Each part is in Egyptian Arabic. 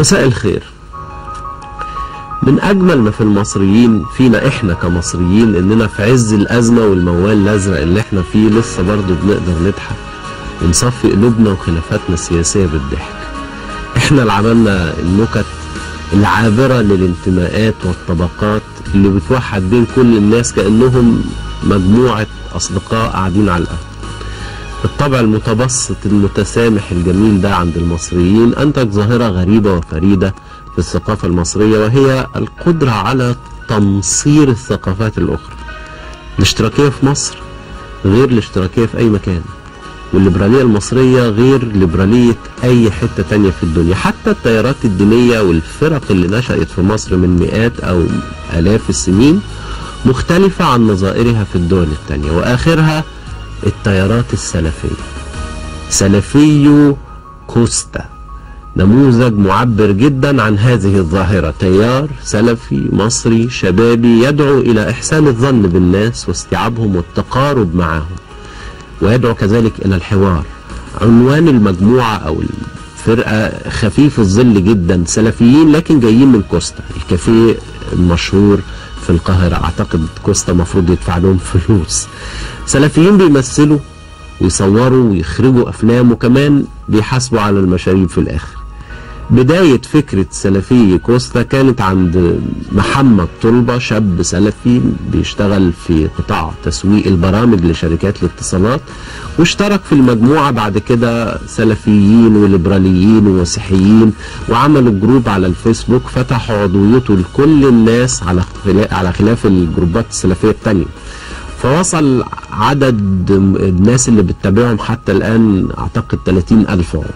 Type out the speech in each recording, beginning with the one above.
مساء الخير من اجمل ما في المصريين فينا احنا كمصريين اننا في عز الازمه والموال الازرق اللي احنا فيه لسه برضه بنقدر نضحك ونصفي قلوبنا وخلافاتنا السياسيه بالضحك احنا اللي عملنا النكت العابره للانتماءات والطبقات اللي بتوحد بين كل الناس كانهم مجموعه اصدقاء قاعدين على القهوه الطبع المتبسط المتسامح الجميل ده عند المصريين أنتج ظاهرة غريبة وفريدة في الثقافة المصرية وهي القدرة على تمصير الثقافات الأخرى الاشتراكية في مصر غير الاشتراكية في أي مكان والليبرالية المصرية غير ليبرالية أي حتة تانية في الدنيا حتى التيارات الدينية والفرق اللي نشأت في مصر من مئات أو آلاف السنين مختلفة عن نظائرها في الدول التانية وآخرها التيارات السلفية سلفي كوستا نموذج معبر جدا عن هذه الظاهرة تيار سلفي مصري شبابي يدعو إلى إحسان الظن بالناس واستيعابهم والتقارب معهم ويدعو كذلك إلى الحوار عنوان المجموعة أو الفرقة خفيف الظل جدا سلفيين لكن جايين من كوستا الكافيه المشهور في القاهرة أعتقد كوستا مفروض يدفع لهم فلوس سلفيين بيمثلوا ويصوروا ويخرجوا أفلام وكمان بيحاسبوا على المشاريب في الآخر بداية فكرة سلفي كوستا كانت عند محمد طلبة شاب سلفي بيشتغل في قطاع تسويق البرامج لشركات الاتصالات واشترك في المجموعة بعد كده سلفيين وليبراليين ومسيحيين وعملوا جروب على الفيسبوك فتحوا عضويته لكل الناس على على خلاف الجروبات السلفية التانية فوصل عدد الناس اللي بتتابعهم حتى الآن أعتقد 30 ألف عضو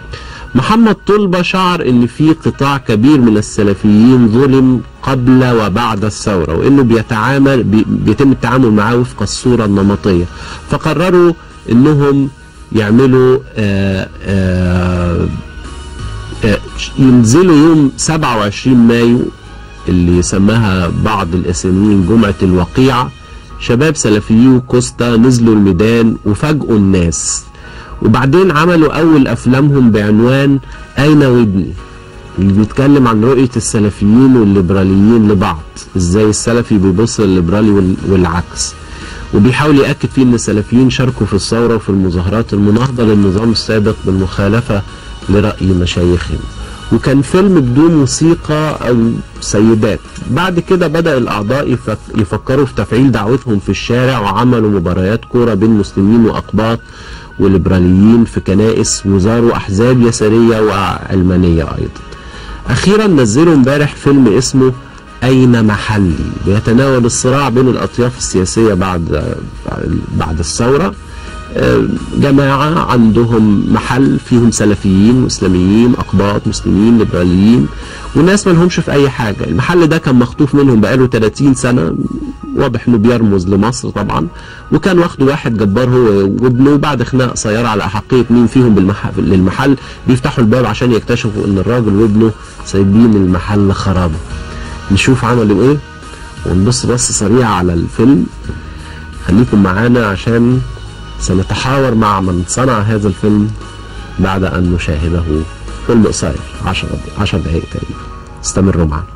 محمد طلبة شعر ان في قطاع كبير من السلفيين ظلم قبل وبعد الثورة وانه بيتعامل بي بيتم التعامل معاه وفق الصورة النمطية فقرروا انهم يعملوا آآ آآ آآ ينزلوا يوم 27 مايو اللي سماها بعض الاساميين جمعة الوقيعة شباب سلفيو كوستا نزلوا الميدان وفاجئوا الناس وبعدين عملوا اول افلامهم بعنوان اين ودني اللي بيتكلم عن رؤية السلفيين والليبراليين لبعض ازاي السلفي بيبص للليبرالي والعكس وبيحاول يأكد فيه ان السلفيين شاركوا في الثورة وفي المظاهرات المناهضة للنظام السابق بالمخالفة لرأي مشايخهم وكان فيلم بدون موسيقى او سيدات بعد كده بدأ الاعضاء يفكروا في تفعيل دعوتهم في الشارع وعملوا مباريات كورة بين مسلمين واقباط وليبراليين في كنائس وزاروا احزاب يساريه وعلمانيه ايضا. اخيرا نزلوا امبارح فيلم اسمه اين محلي بيتناول الصراع بين الاطياف السياسيه بعد بعد الثوره جماعة عندهم محل فيهم سلفيين مسلميين أقباط مسلمين ليبراليين وناس ما لهمش في أي حاجة المحل ده كان مخطوف منهم بقاله 30 سنة واضح انه بيرمز لمصر طبعا وكان واخده واحد جبار هو وابنه بعد خناقه قصيره على احقيه مين فيهم بالمحل للمحل بيفتحوا الباب عشان يكتشفوا ان الراجل وابنه سايبين المحل خرابه نشوف عملوا ايه ونبص بص سريعه على الفيلم خليكم معانا عشان سنتحاور مع من صنع هذا الفيلم بعد ان نشاهده فيلم قصير 10 10 دقائق تقريبا استمروا معنا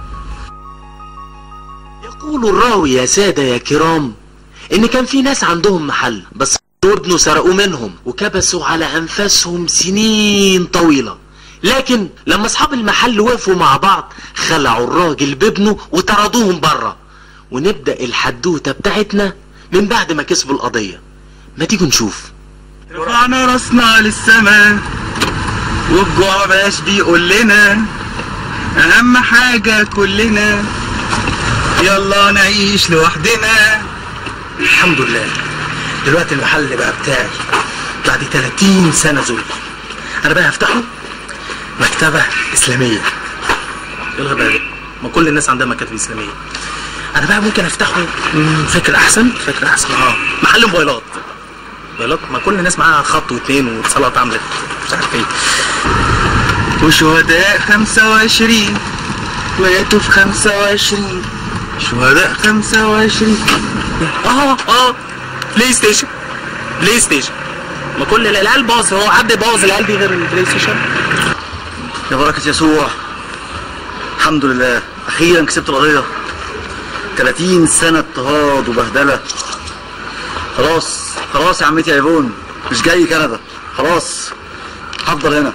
يقول الراوي يا سادة يا كرام ان كان في ناس عندهم محل بس وابنه سرقوا منهم وكبسوا على انفاسهم سنين طويلة لكن لما اصحاب المحل وقفوا مع بعض خلعوا الراجل بابنه وطردوهم بره ونبدأ الحدوتة بتاعتنا من بعد ما كسبوا القضية ما تيجوا نشوف رفعنا راسنا للسماء والجوع باش بيقول لنا اهم حاجة كلنا يلا نعيش لوحدنا الحمد لله دلوقتي المحل اللي بقى بتاعي بعد 30 سنة ذل انا بقى هفتحه مكتبة اسلامية ايه الغباء ده؟ ما كل الناس عندها مكاتب اسلامية انا بقى ممكن افتحه مم، فكرة احسن فكرة احسن اه محل موبايلات موبايلات ما كل الناس معاها خط واثنين واتصالات عملت مش عارف ايه وشهداء 25 ماتوا في 25 شهداء 25 اه اه بلاي ستيشن بلاي ستيشن ما كل العيال باظ هو حد يبوظ العيال دي غير البلاي ستيشن يا بركة يسوع الحمد لله أخيرا كسبت القضية 30 سنة اضطهاد وبهدلة خلاص خلاص يا عمتي يا ايفون مش جاي كندا خلاص هفضل هنا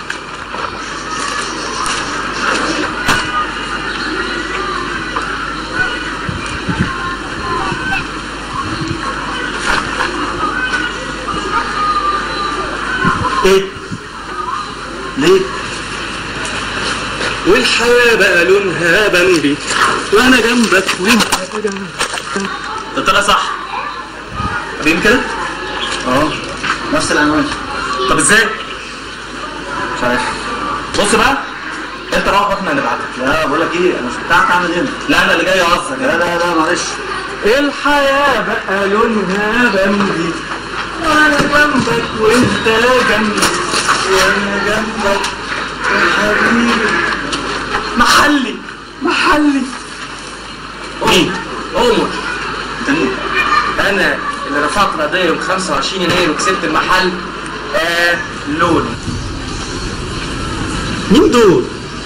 ايه ليه؟ والحياة بقى لونها بمبي وانا جنبك وانت جنبك ده طلع صح بين كده اه نفس العنوان طب ازاي مش عارف بص بقى انت روح واحنا نبعتك لا بقول لك ايه انا مش بتاعك اعمل هنا لا انا اللي جاي اوصل لا لا لا معلش الحياة بقى لونها بمبي وانا جنبك وانت جنبي وانا جنبك يا حبيبي محلي محلي مين؟ عمر انت مين؟ انا اللي رفعت القضية يوم 25 يناير وكسبت المحل آه لون مين دول؟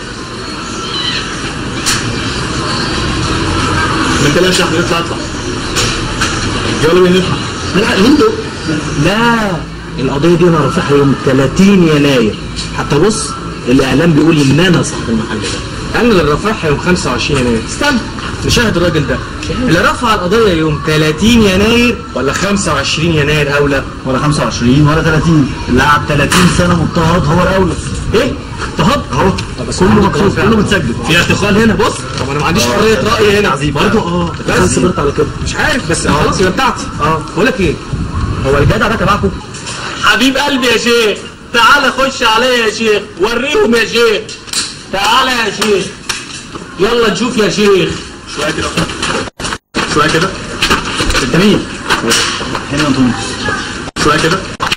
ما تلاش احنا نطلع اطلع يلا بينا نطلع لا مين دول؟ لا القضية دي انا رافعها يوم 30 يناير حتى بص الاعلام بيقول ان انا صاحب المحل ده انا اللي رافعها يوم 25 يناير استنى نشاهد الراجل ده اللي رفع القضية يوم 30 يناير ولا 25 يناير اولى ولا 25 ولا 30 اللي قعد 30 سنة مضطهد هو الأولى ايه اضطهاد اهو كله مكتوب كله متسجل في اعتقال هنا بص طب انا ما عنديش حريه راي هنا برضه اه بس صبرت على كده مش عارف بس خلاص يبقى بتاعتي اه بقول لك ايه هو الجدع ده تبعكم حبيب قلبي يا شيخ تعالى خش عليا يا شيخ وريهم يا شيخ تعالى يا شيخ يلا نشوف يا شيخ شويه كده شويه كده انت مين هنا تونس شويه كده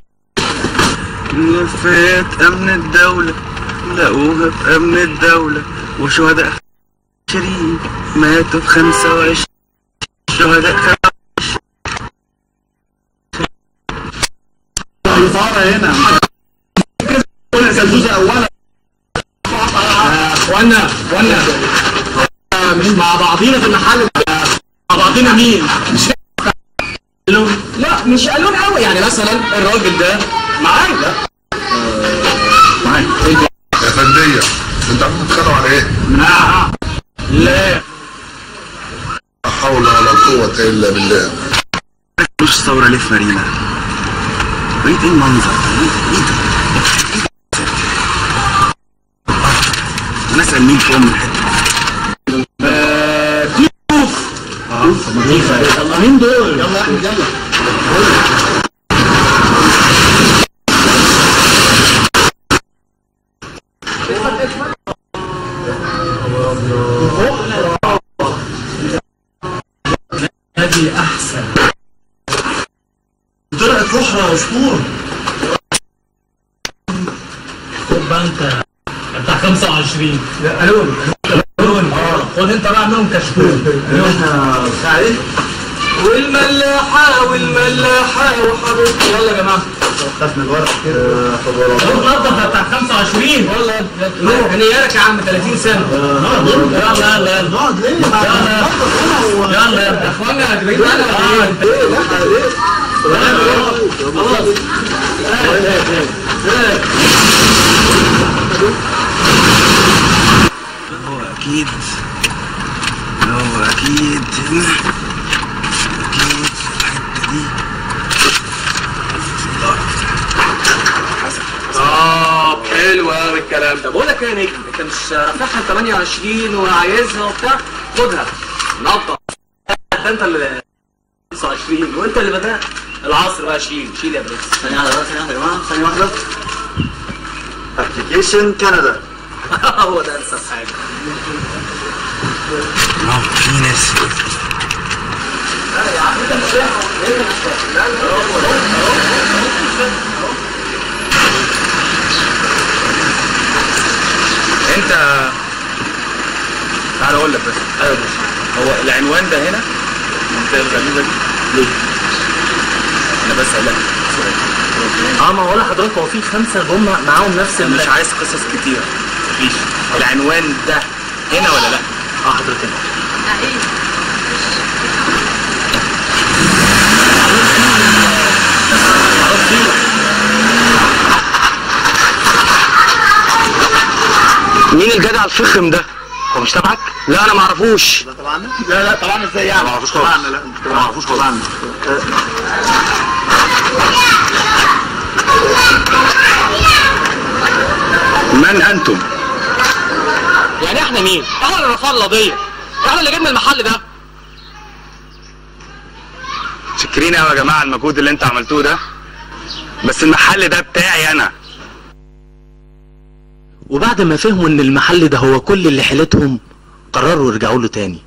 لفات أمن الدولة لقوها في أمن الدولة وشهداء عشرين ماتوا في خمسة وعشرين شهداء إثارة هنا كل سلسوسة أولا وانا وانا مش مع بعضينا في المحل مع بعضينا مين مش لا مش قالون قوي يعني مثلا الراجل ده معايا لا معاك يا فندية انت عم تتخانقوا على ايه؟ لا لا لا حول ولا قوة الا بالله مش ثورة ليه في مارينا بقيت ايه المنظر ايه ايه ده انا اسال مين فيهم من الحته يلا مين دول يلا يا احمد يلا هذه احسن طلعت روحها اسطوره خد بقى انت بتاع 25 الون الون اه خد انت بقى منهم كشكول احنا بتاع ايه؟ والملاحة والملاحة وحبيبتي يلا يا جماعة خدنا الورق كده خد ورق روح نظف بتاع 25 والله روح نيارك يا عم 30 سنة يلا يلا يلا نقعد ليه؟ يلا يلا يا اخوانا هتبقى انا هو اكيد هو اكيد هنا اكيد في الحته دي اه حلو قوي الكلام ده بقول لك ايه يا نجم انت مش رافعها 28 وعايزها وبتاع خدها نقطة ده انت اللي 29 وانت اللي بدأت العصر بقى شيل شيل يا برنس ثانية واحدة بس، ثانية واحدة يا جماعة ثانية واحدة ابلكيشن كندا هو ده انسب حاجة اه في ناس انت تعال اقول لك بس ايوه بس هو العنوان ده هنا المنطقه الغريبه دي ليه؟ انا بس لك سؤال اه ما هقول لحضرتك هو في خمسة جم معاهم نفس انا مش عايز قصص كتير تخافيش العنوان ده هنا ولا لا اه حضرتك مين الجدع الفخم ده؟ هو مش تبعك؟ لا انا معرفوش طبعا لا لا طبعا ازاي يعني ما اعرفوش خالص طبعا لا ما اعرفوش خالص من انتم يعني احنا مين؟ احنا اللي رفعنا القضيه احنا اللي جبنا المحل ده شكرين قوي يا جماعه المجهود اللي انتوا عملتوه ده بس المحل ده بتاعي انا وبعد ما فهموا ان المحل ده هو كل اللي حيلتهم قرروا يرجعوا له تاني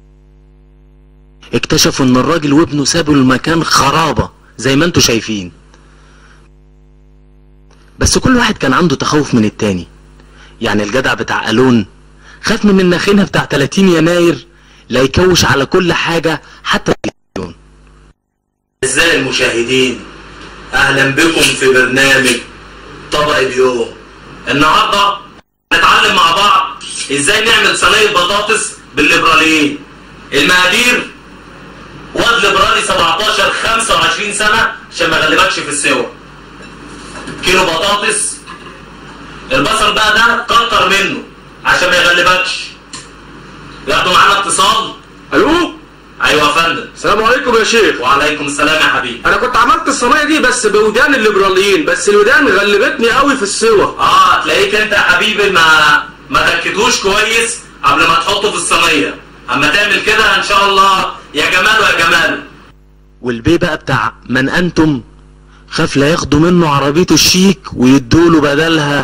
اكتشفوا ان الراجل وابنه سابوا المكان خرابة زي ما انتوا شايفين بس كل واحد كان عنده تخوف من التاني يعني الجدع بتاع الون خاف من الناخنة بتاع 30 يناير لا يكوش على كل حاجة حتى التلفزيون أعزائي المشاهدين أهلا بكم في برنامج طبق اليوم النهاردة هنتعلم مع بعض إزاي نعمل صينية بطاطس بالليبراليين المقادير واد ليبرالي 17 25 سنة عشان ما يغلبكش في السوا كيلو بطاطس البصل بقى ده كتر منه عشان ما يغلبكش ياخدوا معانا اتصال الو ايوه يا فندم السلام عليكم يا شيخ وعليكم السلام يا حبيبي انا كنت عملت الصينيه دي بس بودان الليبراليين بس الودان غلبتني قوي في السوا اه تلاقيك انت يا حبيبي ما ما تكتوش كويس قبل ما تحطه في الصينيه اما تعمل كده ان شاء الله يا جماله يا جماله والبيه بقى بتاع من انتم خاف لا ياخدوا منه عربيته الشيك ويدوله بدلها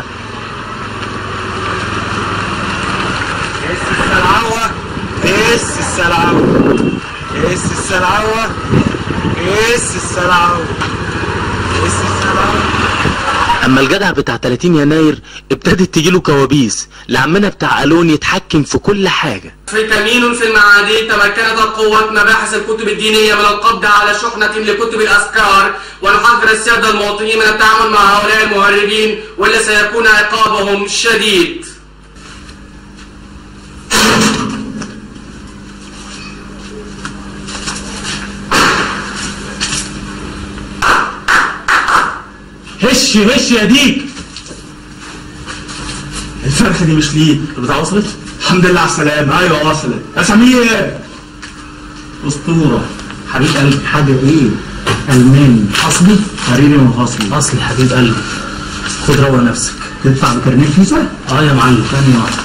السلعوة اس السلعوة اس السلعوة اس السلعوة اس السلعوة اما الجدع بتاع 30 يناير ابتدت تجيله كوابيس لعمنا بتاع الون يتحكم في كل حاجة فيتامين في المعادن تمكنت قوة مباحث الكتب الدينية من القبض على شحنة لكتب الأذكار ونحذر السادة المواطنين من التعامل مع هؤلاء المهرجين واللي سيكون عقابهم شديد هش هش يا ديك الفرخة دي مش ليك البتاع وصلت؟ الحمد لله على السلامة ايوه وصلت يا سمير اسطورة حبيب قلبي حاجة ايه؟ ألماني أصلي؟ حريري وفصلي أصلي حبيب قلبي خد روق نفسك تدفع بكارنيه فيزا؟ اه يا معلم ثانية واحدة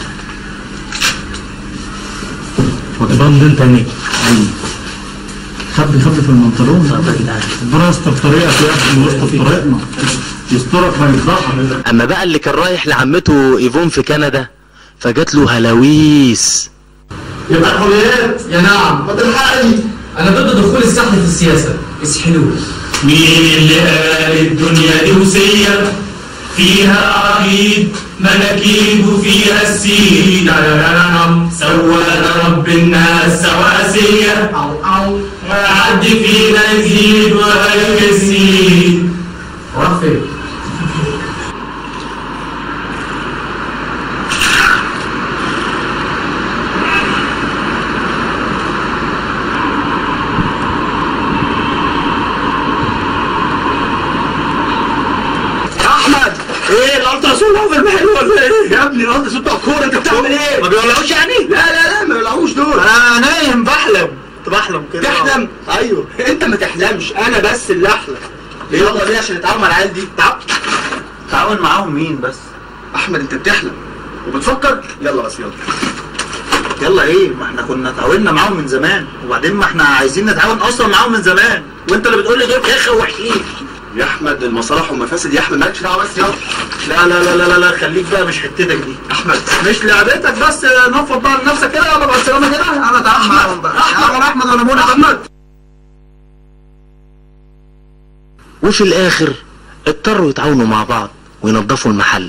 وتبان انت هناك ايوه خبي خبي في المنطلون طب يا جدعان ربنا يستر طريقك يا ابني ويستر طريقنا يسترك ما يفضحنا اما بقى اللي كان رايح لعمته ايفون في كندا فجات له هلاويس يبقى الحريات يا نعم ما تلحقني انا ضد دخول السحل في السياسه اسحلوه مين اللي قال الدنيا دي وسيه فيها عبيد مناكيب وفيها السيد سوانا رب الناس سواسية حد فينا يزيد ولا يزيد راح فين؟ احمد ايه الالترا سون هو في المحل ولا ايه يا ابني الالترا سون بتاع الكوره انت بتعمل ايه ما بيولعوش يعني لا لا لا ما بيولعوش دول انا نايم بحلم كنت بحلم كده تحلم ايوه انت ما تحلمش انا بس اللي احلم يلا بينا عشان نتعاون مع العيال دي تعاون تعاون معاهم مين بس احمد انت بتحلم وبتفكر يلا بس يلا يلا ايه ما احنا كنا اتعاوننا معاهم من زمان وبعدين ما احنا عايزين نتعاون اصلا معاهم من زمان وانت اللي بتقول لي دول كخه وحشين يا احمد المصالح والمفاسد يا احمد مالكش دعوه بس يلا لا لا لا لا لا, لا خليك بقى مش حتتك دي احمد مش لعبتك بس نفض بقى لنفسك كده يلا مع السلامه كده انا تعامل معاهم بقى احمد احمد انا منى احمد وفي الاخر اضطروا يتعاونوا مع بعض وينظفوا المحل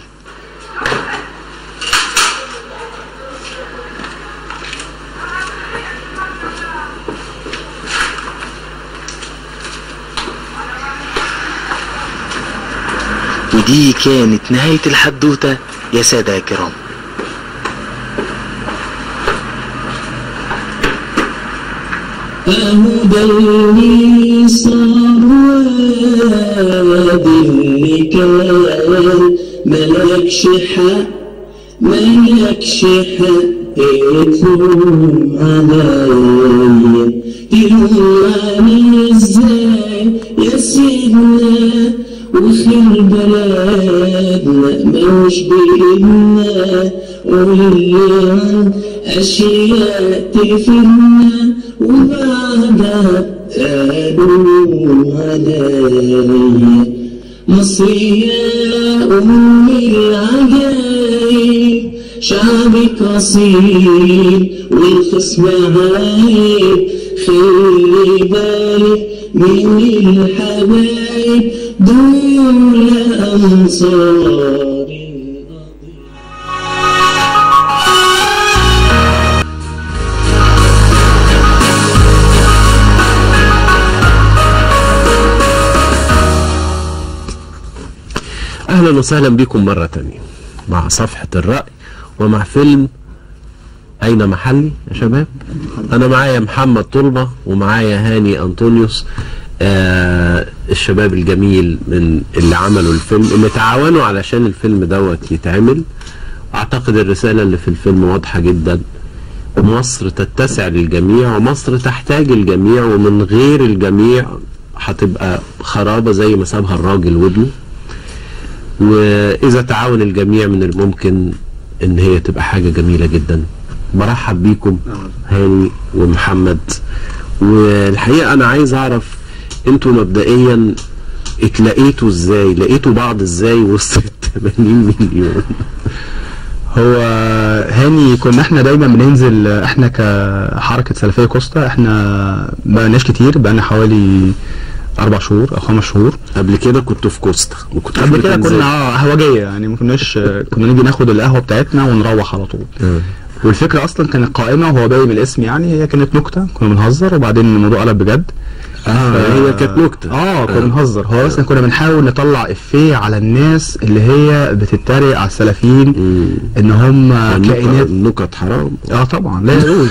ودي كانت نهاية الحدوتة يا سادة يا كرام أهو ده اللي صار وادي اللي كان ملكش حق ملكش حق تلوم عليا تلومني ازاي يا سيدنا وخير بلدنا مش بإيدنا واللي عن أشياء تفيدنا وبعدها تلوم عليا مصر يا أم العجايب شعبك أصيل والخصم عايب خلي بالك من الحبايب دول أنصار اهلا وسهلا بكم مرة تانية مع صفحة الرأي ومع فيلم اين محلي يا شباب انا معايا محمد طلبة ومعايا هاني انطونيوس آه الشباب الجميل من اللي عملوا الفيلم اللي تعاونوا علشان الفيلم دوت يتعمل اعتقد الرسالة اللي في الفيلم واضحة جدا مصر تتسع للجميع ومصر تحتاج الجميع ومن غير الجميع هتبقى خرابة زي ما سابها الراجل وابنه واذا تعاون الجميع من الممكن ان هي تبقى حاجه جميله جدا برحب بيكم هاني ومحمد والحقيقه انا عايز اعرف انتوا مبدئيا اتلاقيتوا ازاي لقيتوا بعض ازاي وسط ال 80 مليون هو هاني كنا احنا دايما بننزل احنا كحركة سلفية كوستا احنا بقناش كتير بقالنا حوالي اربع شهور او خمس شهور قبل كده كنتوا في كوستا ما كنتوش قبل كده بتنزلوا. كنا اه قهوجية يعني ما كناش كنا نيجي ناخد القهوة بتاعتنا ونروح على طول آه. والفكرة اصلا كانت قائمة وهو باين من الاسم يعني هي كانت نكتة كنا بنهزر وبعدين الموضوع قلب بجد اه هي كانت نكته اه كنا بنهزر هو بس كنا بنحاول نطلع افيه على الناس اللي هي بتتريق على السلفيين مم. ان هم كائنات النكت حرام اه طبعا لا يجوز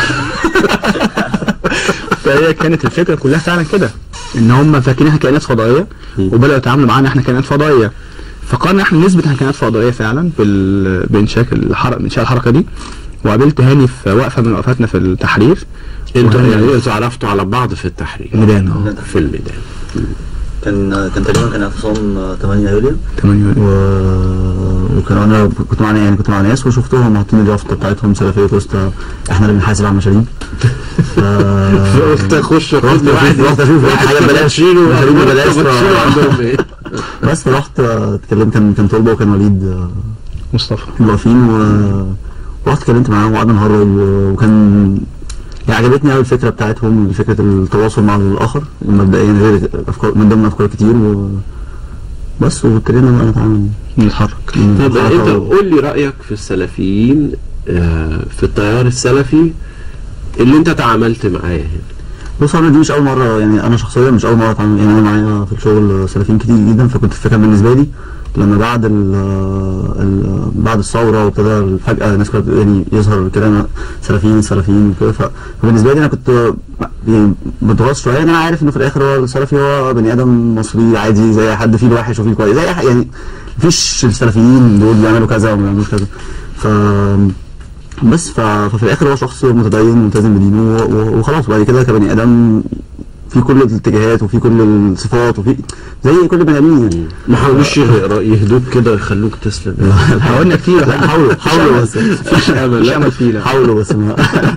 فهي كانت الفكره كلها فعلا كده ان هم فاكرينها كائنات فضائيه وبداوا يتعاملوا معانا احنا كائنات فضائيه فقررنا احنا نثبت احنا كائنات فضائيه فعلا بال... بانشاء الحركه انشاء الحركه دي وقابلت هاني في وقفه من وقفاتنا في التحرير انتوا وهاني- يعني انتوا عرفتوا على بعض في التحرير ميدان اه في الميدان كان كان تقريبا كان اعتصام 8 يوليو 8 و... وكان انا كنت معانا يعني كنت مع ناس وشفتهم حاطين اليافطه بتاعتهم سلفيه كوستا احنا اللي بنحاسب على المشاريب ف قلت اخش رحت خد واحد رحت اشوف حاجه ببلاش شيلوا مشاريب ببلاش ف- شيلوا عندهم ايه بس فرحت آه، اتكلمت كان كان طلبه وكان وليد آه، مصطفى واقفين و ورحت اتكلمت معاهم وقعدنا نهرج و- وكان يعني عجبتني قوي الفكره بتاعتهم فكره التواصل مع الاخر مبدئيا غير افكار من ضمن افكار كتير و بس وابتدينا بقى نتعامل نتحرك طب انت قول لي رايك في السلفيين آه، في التيار السلفي اللي انت تعاملت معاه هنا بص انا دي مش اول مره يعني انا شخصيا مش اول مره اتعامل يعني انا معايا في الشغل سلفيين كتير جدا فكنت الفكره بالنسبه لي لما بعد ال ال بعد الثوره وابتدى فجاه الناس كانت يعني يظهر كده سلفيين سلفيين وكده ف- فبالنسبه لي انا كنت يعني متغاظ شويه ان انا عارف انه في الاخر هو السلفي هو بني ادم مصري عادي زي حد فيه الوحش وفيه الكويس زي أي- يعني مفيش السلفيين دول بيعملوا كذا وما بيعملوش كذا ف بس ف... ففي الاخر هو شخص متدين ملتزم بدينه و- و- وخلاص بعد كده كبني ادم في كل الاتجاهات وفي كل الصفات وفي زي كل بني ادمين يعني ما حاولوش يغ- يهدوك كده يخلوك تسلم حاولنا كتير لا حاولوا حاولوا بس مفيش امل مش لا. امل فيه لا حاولوا بس ما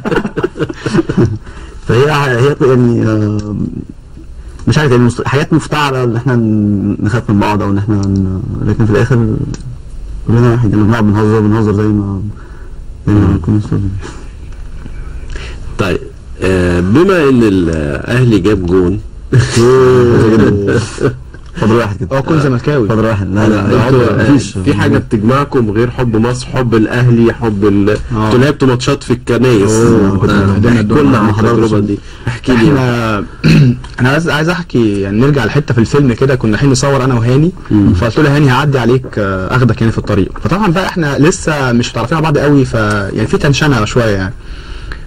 فهي هي يعني آه، مش عارف يعني مست- حاجات مفتعله ان احنا ن- نخاف من بعض او ان احنا ن- لكن في الاخر كلنا واحد لما بنقعد بنهزر بنهزر زي ما زي ما نكون مستوعبين. طيب آه، بما ان الاهلي جاب جون فاضل واحد كده هو كل زملكاوي فاضل واحد لا لا لا، انتوا انتوا مفيش في حاجه بتجمعكم غير حب مصر حب الاهلي حب ال... آه. انتوا لعبتوا ماتشات في الكنايس أوه، كنا آه، بنهدلنا احكوا لنا عن ما حضرتش. التجربه دي احكي لي احنا انا عايز عايز احكي يعني نرجع لحته في الفيلم كده كنا رايحين نصور انا وهاني فقلت له هاني هعدي عليك آه، اخدك يعني في الطريق فطبعا بقى احنا لسه مش متعرفين على بعض قوي ف يعني في تنشنه شويه يعني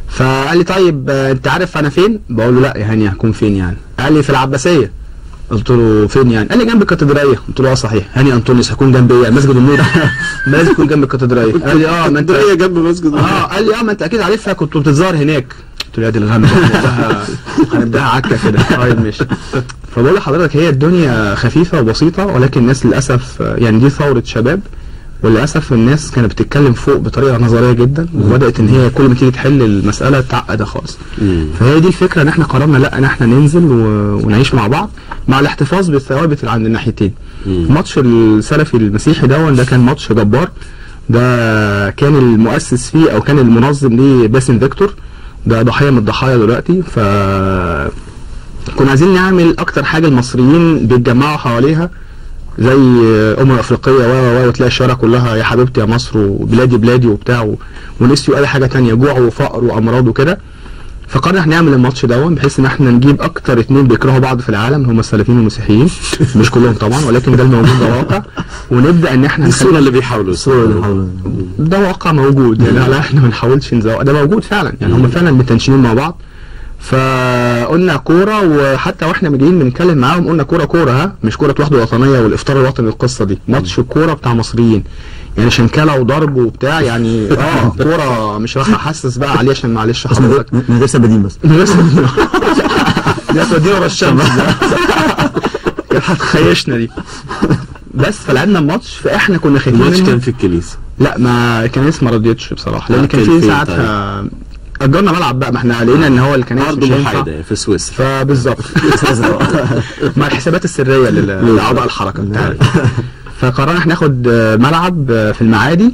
فقال لي طيب آه، انت عارف انا فين بقول له لا يا هاني هكون فين يعني قال لي في العباسيه قلت له فين يعني؟ قال لي جنب الكاتدرائيه قلت له اه صحيح هاني انطونيوس هكون جنب ايه؟ مسجد النور ما لازم يكون جنب الكاتدرائيه قال لي اه ما انت جنب مسجد اه قال لي اه ما انت اكيد عارفها كنت بتتظاهر هناك قلت له يا دي الغم هنبداها هنبداها عكه كده طيب ماشي فبقول لحضرتك هي الدنيا خفيفه وبسيطه ولكن الناس للاسف آه، يعني دي ثوره شباب وللاسف الناس كانت بتتكلم فوق بطريقه نظريه جدا وبدات ان هي كل ما تيجي تحل المساله تعقد خالص فهي دي الفكره ان احنا قررنا لا ان احنا ننزل و... ونعيش مع بعض مع الاحتفاظ بالثوابت اللي عند الناحيتين ماتش السلفي المسيحي ده ده كان ماتش جبار ده كان المؤسس فيه او كان المنظم ليه باسم فيكتور ده ضحيه من الضحايا دلوقتي ف كنا عايزين نعمل اكتر حاجه المصريين بيتجمعوا حواليها زي امم افريقيه و و و وتلاقي الشوارع كلها يا حبيبتي يا مصر وبلادي بلادي وبتاع و- ونسيوا اي حاجه تانية جوع وفقر وامراض وكده فقررنا احنا نعمل الماتش دون بحيث ان احنا نجيب اكتر اتنين بيكرهوا بعض في العالم هم السلفيين والمسيحيين مش كلهم طبعا ولكن ده الموجود ده واقع ونبدا ان احنا الصورة اللي بيحاولوا الصورة اللي بنحاول ده واقع موجود يعني لا احنا ما بنحاولش نزوق ده موجود فعلا يعني هم فعلا متنشنين مع بعض فقلنا كوره وحتى واحنا جايين بنتكلم معاهم قلنا كوره كوره ها مش كوره وحده وطنيه والافطار الوطني القصه دي ماتش الكوره بتاع مصريين يعني شنكله وضرب وبتاع يعني اه كوره مش راح احسس بقى عليه عشان معلش حضرتك من غير سبادين بس بس دي هتودينا ورا الشمس كانت هتخيشنا دي بس فلعبنا الماتش فاحنا كنا خايفين الماتش منهم. كان في الكنيسة لا ما الكنائس ما رضيتش بصراحه لان لا، كان كان في فين ساعتها اجرنا ملعب بقى ما احنا لقينا ان هو الكنائس أرض مش هينفع محايدة في سويسرا فبالظبط مع الحسابات السريه لل- لاعضاء الحركه انت عارف فقررنا احنا ناخد آه، ملعب آه، في المعادي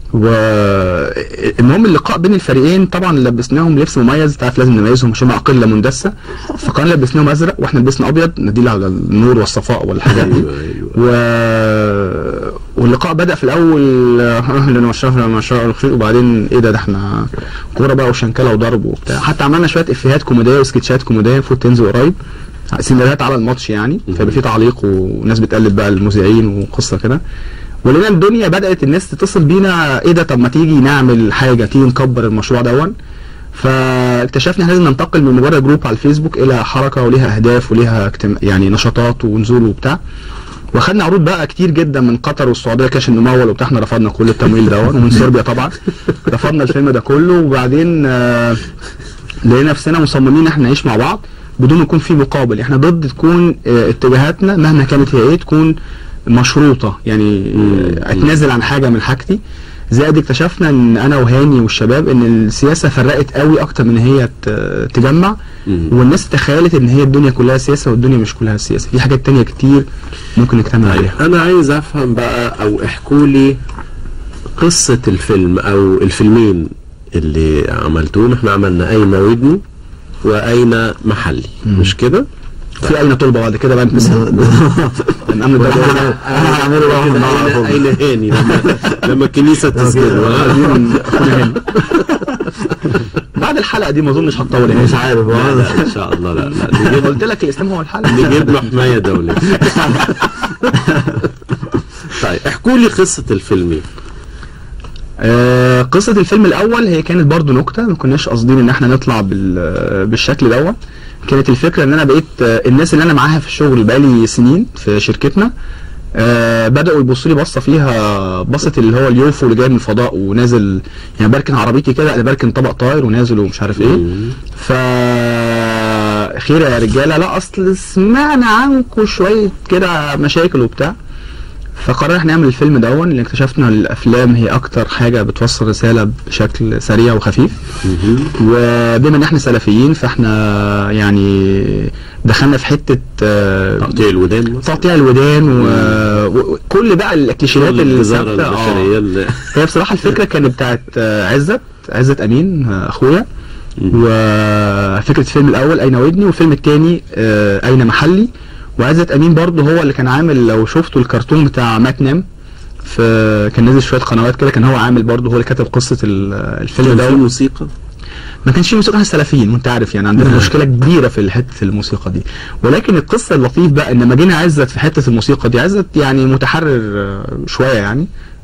والمهم اللقاء بين الفريقين طبعا لبسناهم لبس مميز تعرف لازم نميزهم عشان اقله مندسه فقررنا لبسناهم ازرق واحنا لبسنا ابيض ندل على النور والصفاء والحاجات دي ايوه ايوه و... واللقاء بدا في الاول آه، لنا مشرف لنا مشرف الخير وبعدين ايه ده ده احنا كوره بقى وشنكله وضرب وبتاع حتى عملنا شويه افيهات كوميديه وسكتشات كوميديه المفروض تنزل قريب سيناريوهات على الماتش يعني فيبقى في تعليق وناس بتقلد بقى المذيعين وقصه كده ولقينا الدنيا بدات الناس تتصل بينا ايه ده طب ما تيجي نعمل حاجه تيجي نكبر المشروع دون فاكتشفنا احنا لازم ننتقل من مجرد جروب على الفيسبوك الى حركه وليها اهداف وليها اجتماع يعني نشاطات ونزول وبتاع واخدنا عروض بقى كتير جدا من قطر والسعوديه كاش نمول وبتاع احنا رفضنا كل التمويل ده ومن صربيا طبعا رفضنا الفيلم ده كله وبعدين آه، لقينا نفسنا مصممين ان احنا نعيش مع بعض بدون ما يكون في مقابل احنا ضد تكون آه، اتجاهاتنا مهما كانت هي ايه تكون مشروطه يعني آه، اتنازل عن حاجه من حاجتي زائد اكتشفنا ان انا وهاني والشباب ان السياسه فرقت قوي اكتر من هي ت- تجمع والناس تخيلت ان هي الدنيا كلها سياسه والدنيا مش كلها سياسه في حاجات تانية كتير ممكن نجتمع عليها انا عايز افهم بقى او احكوا لي قصة الفيلم او الفيلمين اللي عملتوهم احنا عملنا اين ودني واين محلي مش كده؟ في اين طلبه بعد كده بقى انت الامن ده انا هعمله بقى واحد معاه على اين طول. اين هاني لما لما الكنيسة تسجل عايزين اخونا هاني بعد الحلقه دي ما اظنش هتطول مش عارف لا هو لا ان شاء الله لا لا نجيب قلت لك الاسلام هو الحل نجيب له حماية دولية طيب احكوا لي قصة الفيلمين آه، قصة الفيلم الأول هي كانت برضو نكتة ما كناش قاصدين إن احنا نطلع بال- بالشكل دوت كانت الفكرة إن أنا بقيت آه، الناس اللي أنا معاها في الشغل بقالي سنين في شركتنا آه بدأوا يبصوا لي بصة فيها بصة اللي هو اليوفو اللي جاي من الفضاء ونازل يعني بركن عربيتي كده أنا بركن طبق طاير ونازل ومش عارف إيه ف خير يا رجالة لا أصل سمعنا عنكم شوية كده مشاكل وبتاع فقررنا احنا نعمل الفيلم دون اللي اكتشفنا الافلام هي اكتر حاجه بتوصل رساله بشكل سريع وخفيف وبما ان احنا سلفيين فاحنا يعني دخلنا في حته آه، تقطيع الودان مثلا تقطيع الودان و- وكل بقى الكليشيهات اللي الجزارة ثابته آه. البشرية اللي هي بصراحه الفكره كانت بتاعت آه، عزت عزت امين آه، اخويا وفكره الفيلم الاول اين ودني والفيلم الثاني اين محلي وعزت امين برضه هو اللي كان عامل لو شفتوا الكرتون بتاع مات نام في كان نازل شويه قنوات كده كان هو عامل برضه هو اللي كتب قصه ال- الفيلم كان ده في موسيقى ما كانش في موسيقى احنا سلفيين وانت عارف يعني عندنا مشكله كبيره في حته الموسيقى دي ولكن القصه اللطيف بقى ان لما جينا عزت في حته الموسيقى دي عزت يعني متحرر آه، شويه يعني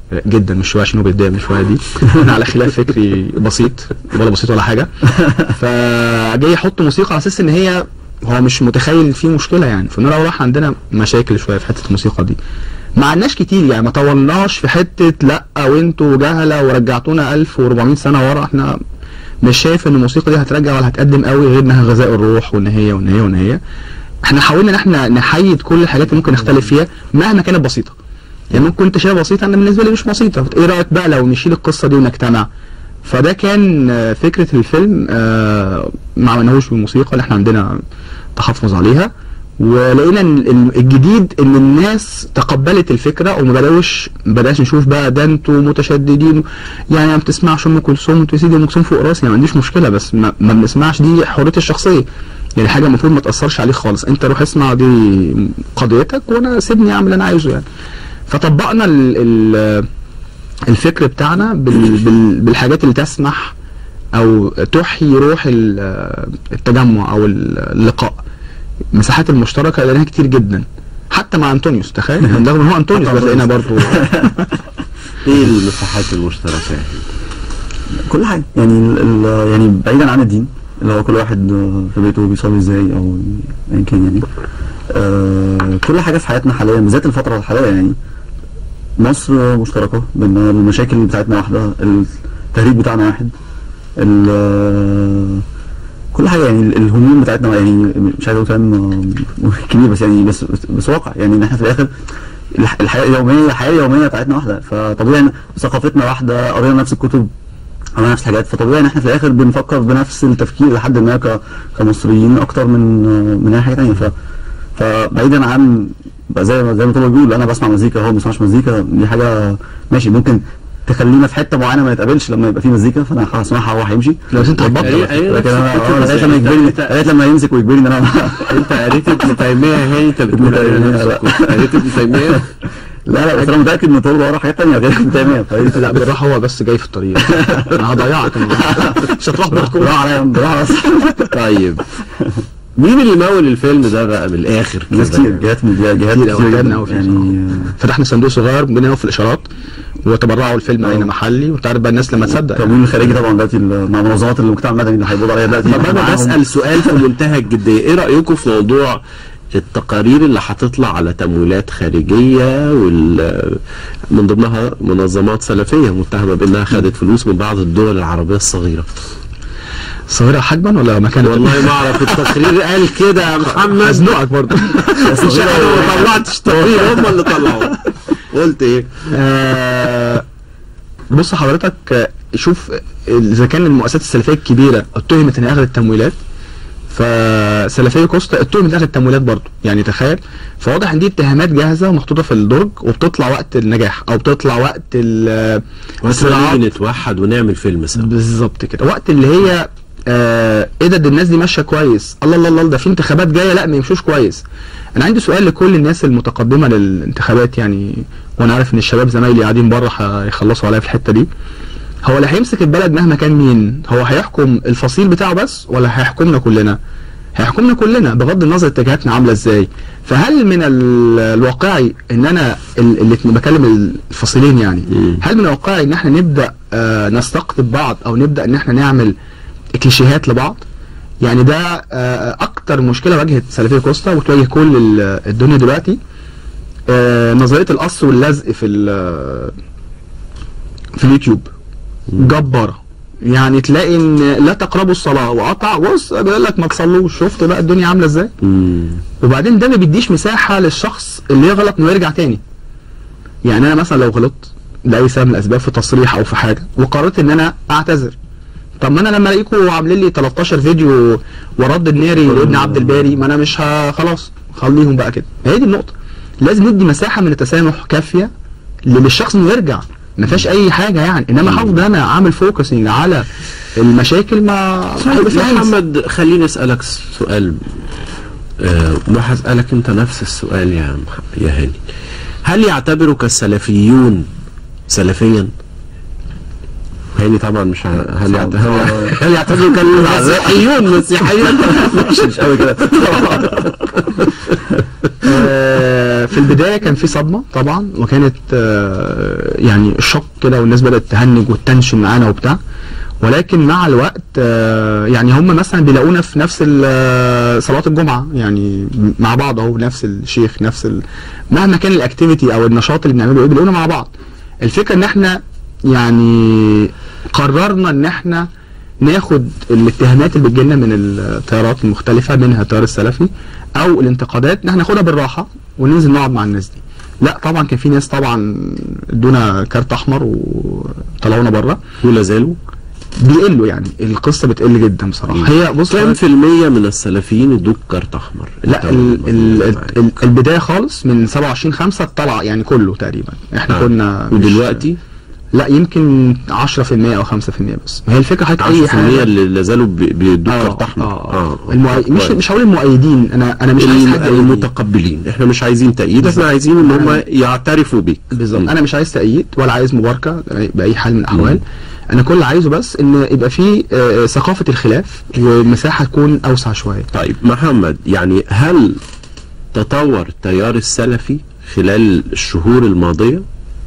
جدا مش شويه عشان هو بيتضايق من شويه دي احنا على خلاف فكري بسيط ولا بسيط ولا حاجه فجاي يحط موسيقى على اساس ان هي هو مش متخيل في مشكله يعني فنور راح عندنا مشاكل شويه في حته الموسيقى دي ما عندناش كتير يعني ما طولناش في حته لا وانتوا جهله ورجعتونا 1400 سنه ورا احنا مش شايف ان الموسيقى دي هترجع ولا هتقدم قوي غير انها غذاء الروح وان هي وان هي وان هي احنا حاولنا ان احنا نحيد كل الحاجات اللي ممكن نختلف فيها مهما كانت بسيطه يعني ممكن انت شايفها بسيطه انا بالنسبه لي مش بسيطه ايه رايك بقى لو نشيل القصه دي ونجتمع فده كان آه، فكره الفيلم آه، ما عملناهوش بالموسيقى اللي احنا عندنا تحفظ عليها ولقينا ان ال- الجديد ان الناس تقبلت الفكره وما بداوش بداش نشوف بقى ده انتوا متشددين يعني ما بتسمعش ام كلثوم انتوا يا سيدي ام كلثوم فوق راسي ما عنديش مشكله بس ما, ما بنسمعش دي حريتي الشخصيه يعني حاجه المفروض ما تاثرش عليك خالص انت روح اسمع دي قضيتك وانا سيبني اعمل اللي انا عايزه يعني فطبقنا ال ال الفكر بتاعنا بال بال بالحاجات اللي تسمح او تحيي روح ال- التجمع او اللقاء المساحات المشتركه لقيناها كتير جدا حتى مع انطونيوس تخيل رغم ان هو انطونيوس بس لقينا برضه ايه المساحات المشتركه يعني؟ كل حاجه يعني ال ال يعني بعيدا عن الدين اللي هو كل واحد آه، في بيته بيصلي ازاي او ايا كان يعني آه كل حاجه في حياتنا حاليا بالذات الفتره الحاليه يعني مصر مشتركه بان المشاكل بتاعتنا واحده التهريب بتاعنا واحد ال- آه، كل حاجه يعني ال- الهموم بتاعتنا يعني مش عايز اقول كلام آه، كبير بس يعني بس بس واقع يعني ان احنا في الاخر الح- الحياه اليوميه الحياه اليوميه بتاعتنا واحده فطبيعي إن ثقافتنا واحده قرينا نفس الكتب عملنا نفس الحاجات فطبيعي ان احنا في الاخر بنفكر بنفس التفكير لحد ما ك- كمصريين اكتر من من اي حاجه ثانيه ف فبعيدا عن بقى زي ما زي ما طارق بيقول انا بسمع مزيكا هو ما بيسمعش مزيكا دي حاجه ماشي ممكن تخلينا في حته معينه ما نتقابلش لما يبقى في مزيكا فانا هسمعها وهو هيمشي لو انت هتبطل أي- أي لكن انا نفس آه، الفكرة لغايه لما بس يجبرني أنت- لغايه لما يمسك ويجبرني ان انا انت قريت ابن تيميه هاني انت بتقول ابن عليه تيمية، نفسك لا. قريت ابن تيميه لا لا بس انا متاكد ان طول ورا حاجات ثانيه غير ابن تيميه فهي- لا بالراحه هو بس جاي في الطريق انا هضيعك مش هتروح بيتكم بالراحه عليا بالراحه بس طيب مين اللي مول الفيلم ده بقى من الاخر ناس كده؟ كتير جهات من جهات كتير أوي، كتير جهاتنا جدا أوي فيه يعني فتحنا صندوق صغير بينا في الاشارات وتبرعوا الفيلم اين محلي وانت عارف بقى الناس لما تصدق يعني. التمويل الخارجي طبعا دلوقتي ال- مع منظمات المجتمع المدني اللي هيقبضوا عليها دلوقتي طب انا معاهم. بسال سؤال في منتهى الجديه ايه رايكم في موضوع التقارير اللي هتطلع على تمويلات خارجيه وال من ضمنها منظمات سلفيه متهمه بانها خدت فلوس من بعض الدول العربيه الصغيره صغيره حجما ولا مكانها والله ما اعرف التقرير قال كده يا محمد هزنقك برضه مش انا ما طلعتش تقرير هم اللي طلعوا قلت ايه آه، بص حضرتك آه، شوف آه، اذا كان المؤسسات السلفيه الكبيره اتهمت انها اخذت تمويلات فسلفيه كوستا اتهمت انها اخذت تمويلات برضه يعني تخيل فواضح ان دي اتهامات جاهزه ومحطوطه في الدرج وبتطلع وقت النجاح او بتطلع وقت ال- مثلا نيجي نتوحد ونعمل فيلم سوا بالظبط كده وقت اللي هي آه ايه ده ده الناس دي ماشيه كويس الله الله الله ده في انتخابات جايه لا ما يمشوش كويس انا عندي سؤال لكل الناس المتقدمه للانتخابات يعني وانا عارف ان الشباب زمايلي قاعدين بره هيخلصوا عليا في الحته دي هو اللي هيمسك البلد مهما كان مين هو هيحكم الفصيل بتاعه بس ولا هيحكمنا كلنا هيحكمنا كلنا بغض النظر اتجاهاتنا عامله ازاي فهل من ال- الواقعي ان انا ال- اللي بكلم الفصيلين يعني مم. هل من الواقعي ان احنا نبدا آه نستقطب بعض او نبدا ان احنا نعمل كليشيهات لبعض يعني ده آه اكتر مشكله واجهت سلفيه كوستا وتواجه كل ال- الدنيا دلوقتي آه نظريه القص واللزق في ال- في اليوتيوب جباره يعني تلاقي ان لا تقربوا الصلاه وقطع بص بيقول لك ما تصلوش شفت بقى الدنيا عامله ازاي مم. وبعدين ده ما بيديش مساحه للشخص اللي يغلط انه يرجع تاني يعني انا مثلا لو غلطت لاي سبب من الاسباب في تصريح او في حاجه وقررت ان انا اعتذر طب ما انا لما الاقيكم عاملين لي 13 فيديو ورد الناري لابن عبد الباري ما انا مش ه- خلاص خليهم بقى كده هي دي النقطه لازم ندي مساحه من التسامح كافيه للشخص انه يرجع ما فيهاش اي حاجه يعني انما هفضل انا عامل فوكسنج على المشاكل ما هيبقى في يا عايز. محمد خليني اسالك سؤال آه، وهسالك انت نفس السؤال يا مح- يا هاني هل يعتبرك السلفيون سلفيا؟ هاني طبعا مش ع- هل يعت- هل هل يعتبرك المسيحيون مسيحيا؟ مش مش قوي كده آه، في في البدايه كان في صدمه طبعا وكانت آه، يعني الشوك كده والناس بدات تهنج وتنشن معانا وبتاع ولكن مع الوقت آه، يعني هم مثلا بيلاقونا في نفس ال- آه، صلاه الجمعه يعني مع بعض اهو نفس الشيخ نفس ال... مهما كان الاكتيفيتي او النشاط اللي بنعمله ايه بنلاقونا مع بعض الفكره ان احنا يعني قررنا ان احنا ناخد الاتهامات اللي بتجيلنا من التيارات المختلفه منها التيار السلفي او الانتقادات ان احنا ناخدها بالراحه وننزل نقعد مع الناس دي لا طبعا كان في ناس طبعا ادونا كارت احمر وطلعونا بره ولا زالوا بيقلوا يعني القصه بتقل جدا بصراحه هي بص كام في المية من السلفيين ادوك كارت احمر لا ال ال ال البدايه خالص من 27 5 طلع يعني كله تقريبا احنا آه. كنا مش- ودلوقتي لا يمكن 10% او 5% بس ما هي الفكره حضرتك 10% اي حاجه اللي لا زالوا بي- بيدوك اه كارت احمر اه المؤي... مش كويس. مش هقول المؤيدين انا انا مش عايز الم- حد يأيدني. المتقبلين احنا مش عايزين تأييد احنا عايزين ان هم يعترفوا بيك بالظبط انا مش عايز تأييد ولا عايز مباركه باي حال من الاحوال انا كل اللي عايزه بس ان يبقى في آه، ثقافه الخلاف ومساحه تكون اوسع شويه طيب محمد يعني هل تطور التيار السلفي خلال الشهور الماضية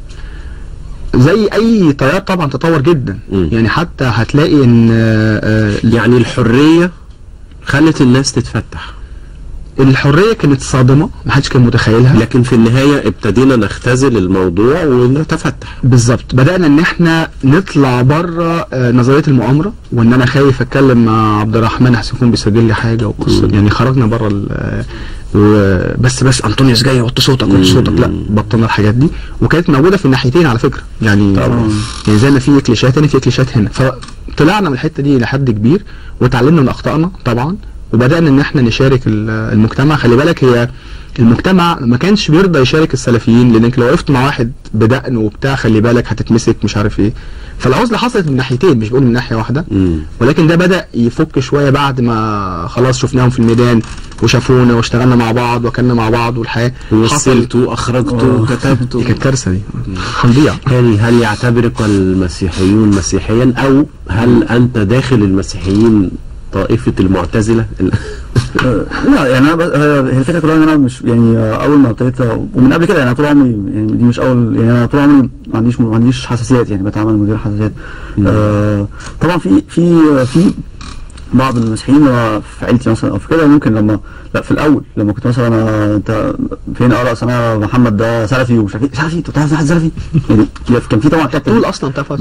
زي اي تيار طبعا تطور جدا مم. يعني حتى هتلاقي ان آه، آه، يعني الحرية خلت الناس تتفتح الحريه كانت صادمه ما حدش كان متخيلها لكن في النهاية ابتدينا نختزل الموضوع ونتفتح بالظبط بدانا ان احنا نطلع بره آه، نظريه المؤامره وان انا خايف اتكلم مع عبد الرحمن احسن يكون بيسجل لي حاجه وقصه يعني خرجنا بره ال- آه، و- بس بس انطونيوس جاي وطي صوتك وطي صوتك لا بطلنا الحاجات دي وكانت موجوده في الناحيتين على فكره يعني طبعا. يعني زي ما في كليشات هنا في كليشات هنا فطلعنا من الحته دي لحد كبير وتعلمنا من اخطائنا طبعا وبدانا ان احنا نشارك ال- المجتمع خلي بالك هي المجتمع ما كانش بيرضى يشارك السلفيين لانك لو وقفت مع واحد بدقن وبتاع خلي بالك هتتمسك مش عارف ايه فالعزله حصلت من ناحيتين مش بقول من ناحيه واحده مم. ولكن ده بدا يفك شويه بعد ما خلاص شفناهم في الميدان وشافونا واشتغلنا مع بعض وكلنا مع بعض والحياه حصل وصلتوا اخرجتوا دي كتبتوا كانت كارثه دي هنضيع هل هل يعتبرك المسيحيون مسيحيا او هل انت داخل المسيحيين طائفة المعتزلة آه، لا يعني انا بس- هي هي الفكره كلها ان انا مش يعني آه، اول ما ابتديت ومن قبل كده يعني أنا طول عمري يعني دي مش اول يعني انا طول عمري ما عنديش ما عنديش حساسيات يعني بتعامل من غير حساسيات آه طبعا في في في بعض المسيحيين لما في عيلتي مثلا او في كده ممكن لما لا في الاول لما كنت مثلا انا انت فين اه اصل انا محمد ده سلفي ومش عارف ايه سلفي انت بتعرف واحد سلفي يعني كان في طبعا الحته دي. طول اصلا تفت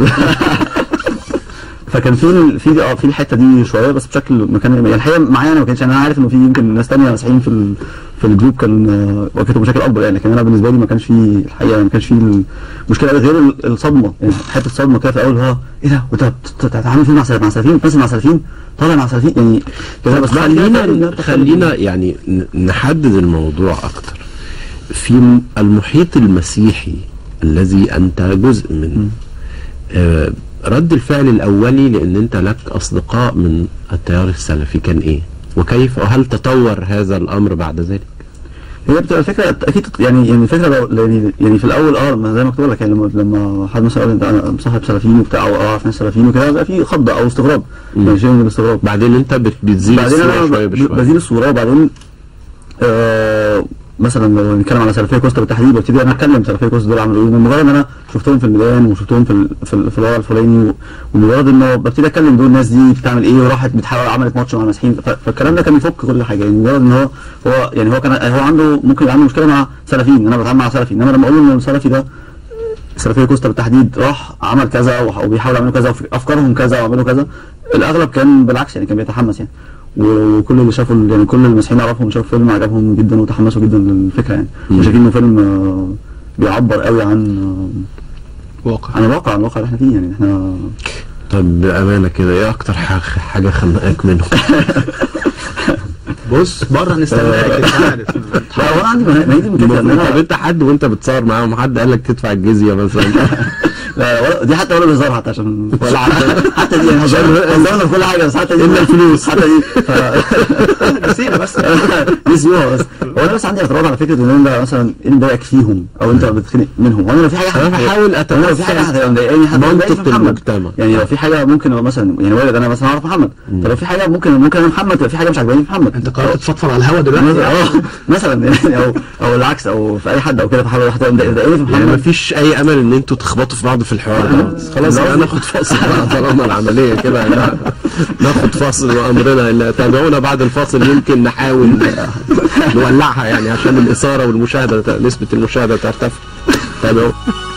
فكان في ال- في اه في الحته دي شويه بس بشكل ما كان يعني الحقيقه معايا انا ما كانش انا عارف انه في يمكن ناس تانية مسيحيين في ال- في الجروب كان آه، واجهتهم مشاكل اكبر يعني لكن انا بالنسبه لي ما كانش في الحقيقه ما كانش في المشكله غير ال- الصدمه يعني حته صدمه كده في الاول هو ايه ده وانت بت- بتتعامل فين مع سلف- مع سلفيين بتمثل مع سلفيين طالع مع سلفيين يعني كده بس بعد كده فعلا خلينا إنها خلينا يعني ن- نحدد الموضوع اكتر في م- المحيط المسيحي الذي انت جزء منه آه، رد الفعل الاولي لان انت لك اصدقاء من التيار السلفي كان ايه وكيف وهل تطور هذا الامر بعد ذلك هي بتبقى الفكره اكيد يعني يعني الفكره لو يعني, يعني في الاول اه ما زي ما كنت بقول لك يعني لما لما حد مثلا قال انت انا مصاحب سلفيين وبتاع او اعرف ناس سلفيين وكده بيبقى في خضه او استغراب يعني شيء من الاستغراب بعدين انت بت- بتزيد بعدين الصورة انا شويه ب- بشويه بزيد الصوره وبعدين آه مثلا لو نتكلم على سلفيه كوستا بالتحديد ببتدي انا اتكلم سلفيه كوستا دول عملوا ايه مجرد ان انا شفتهم في الميدان وشفتهم في ال- في, ال- في الوضع الفلاني و- ومجرد انه ببتدي اتكلم دول الناس دي بتعمل ايه وراحت بتحاول عملت ماتش مع المسيحيين ف- فالكلام ده كان بيفك كل حاجه يعني مجرد ان هو هو يعني هو كان هو عنده ممكن يبقى عنده مشكله مع سلفيين انا بتعامل مع سلفي انما لما اقول له ان السلفي ده سلفيه كوستا بالتحديد راح عمل كذا وح- وبيحاولوا يعملوا كذا وافكارهم كذا وعملوا كذا الاغلب كان بالعكس يعني كان بيتحمس يعني وكل اللي شافوا يعني كل المسيحيين اعرفهم شافوا فيلم عجبهم جدا وتحمسوا جدا للفكره يعني وشايفين انه فيلم آه، بيعبر قوي عن آه، واقع عن الواقع عن الواقع اللي احنا فيه يعني احنا طب بامانه كده ايه اكتر ح- حاجه خنقاك منهم بص بره نستناك انت عارف لا هو انا عندي ما هي دي الفكره ان طب انا انت حد وانت بتصور معاهم حد قال لك تدفع الجزيه مثلا لا ولا دي حتى ولا بهزار حتى عشان ولا حتى حتى دي يعني هزار- هزارنا في كل حاجه بس حتى دي الا الفلوس حتى دي ف- نسينا بس نسيوها بس هو انا بس عندي اعتراض على فكره ان انت مثلا ايه مضايقك فيهم او انت بتتخانق منهم وانا لو في حاجه أنا بحاول أنا لو في حاجه أتمثل هتبقى مضايقاني هتبقى مضايقاني في منطق محمد. المجتمع. يعني لو في حاجه ممكن أبقى مثلا يعني والد انا مثلا اعرف محمد فلو في حاجه ممكن ممكن انا محمد تبقى في حاجه مش عاجباني في محمد انت قررت تفضفض على الهوا دلوقتي مثلا اه مثلا يعني او او العكس او في اي حد او كده فحاجه هتبقى مضايقاني في يعني محمد مفيش اي امل ان انتوا تخبطوا في بعض في الحوار ده خلاص لا. بقى ناخد فاصل بقى طالما العمليه كده لا. ناخد فاصل وامرنا الا تابعونا بعد الفاصل يمكن نحاول نولعها يعني عشان الاثاره والمشاهده نسبه المشاهده ترتفع تابعوا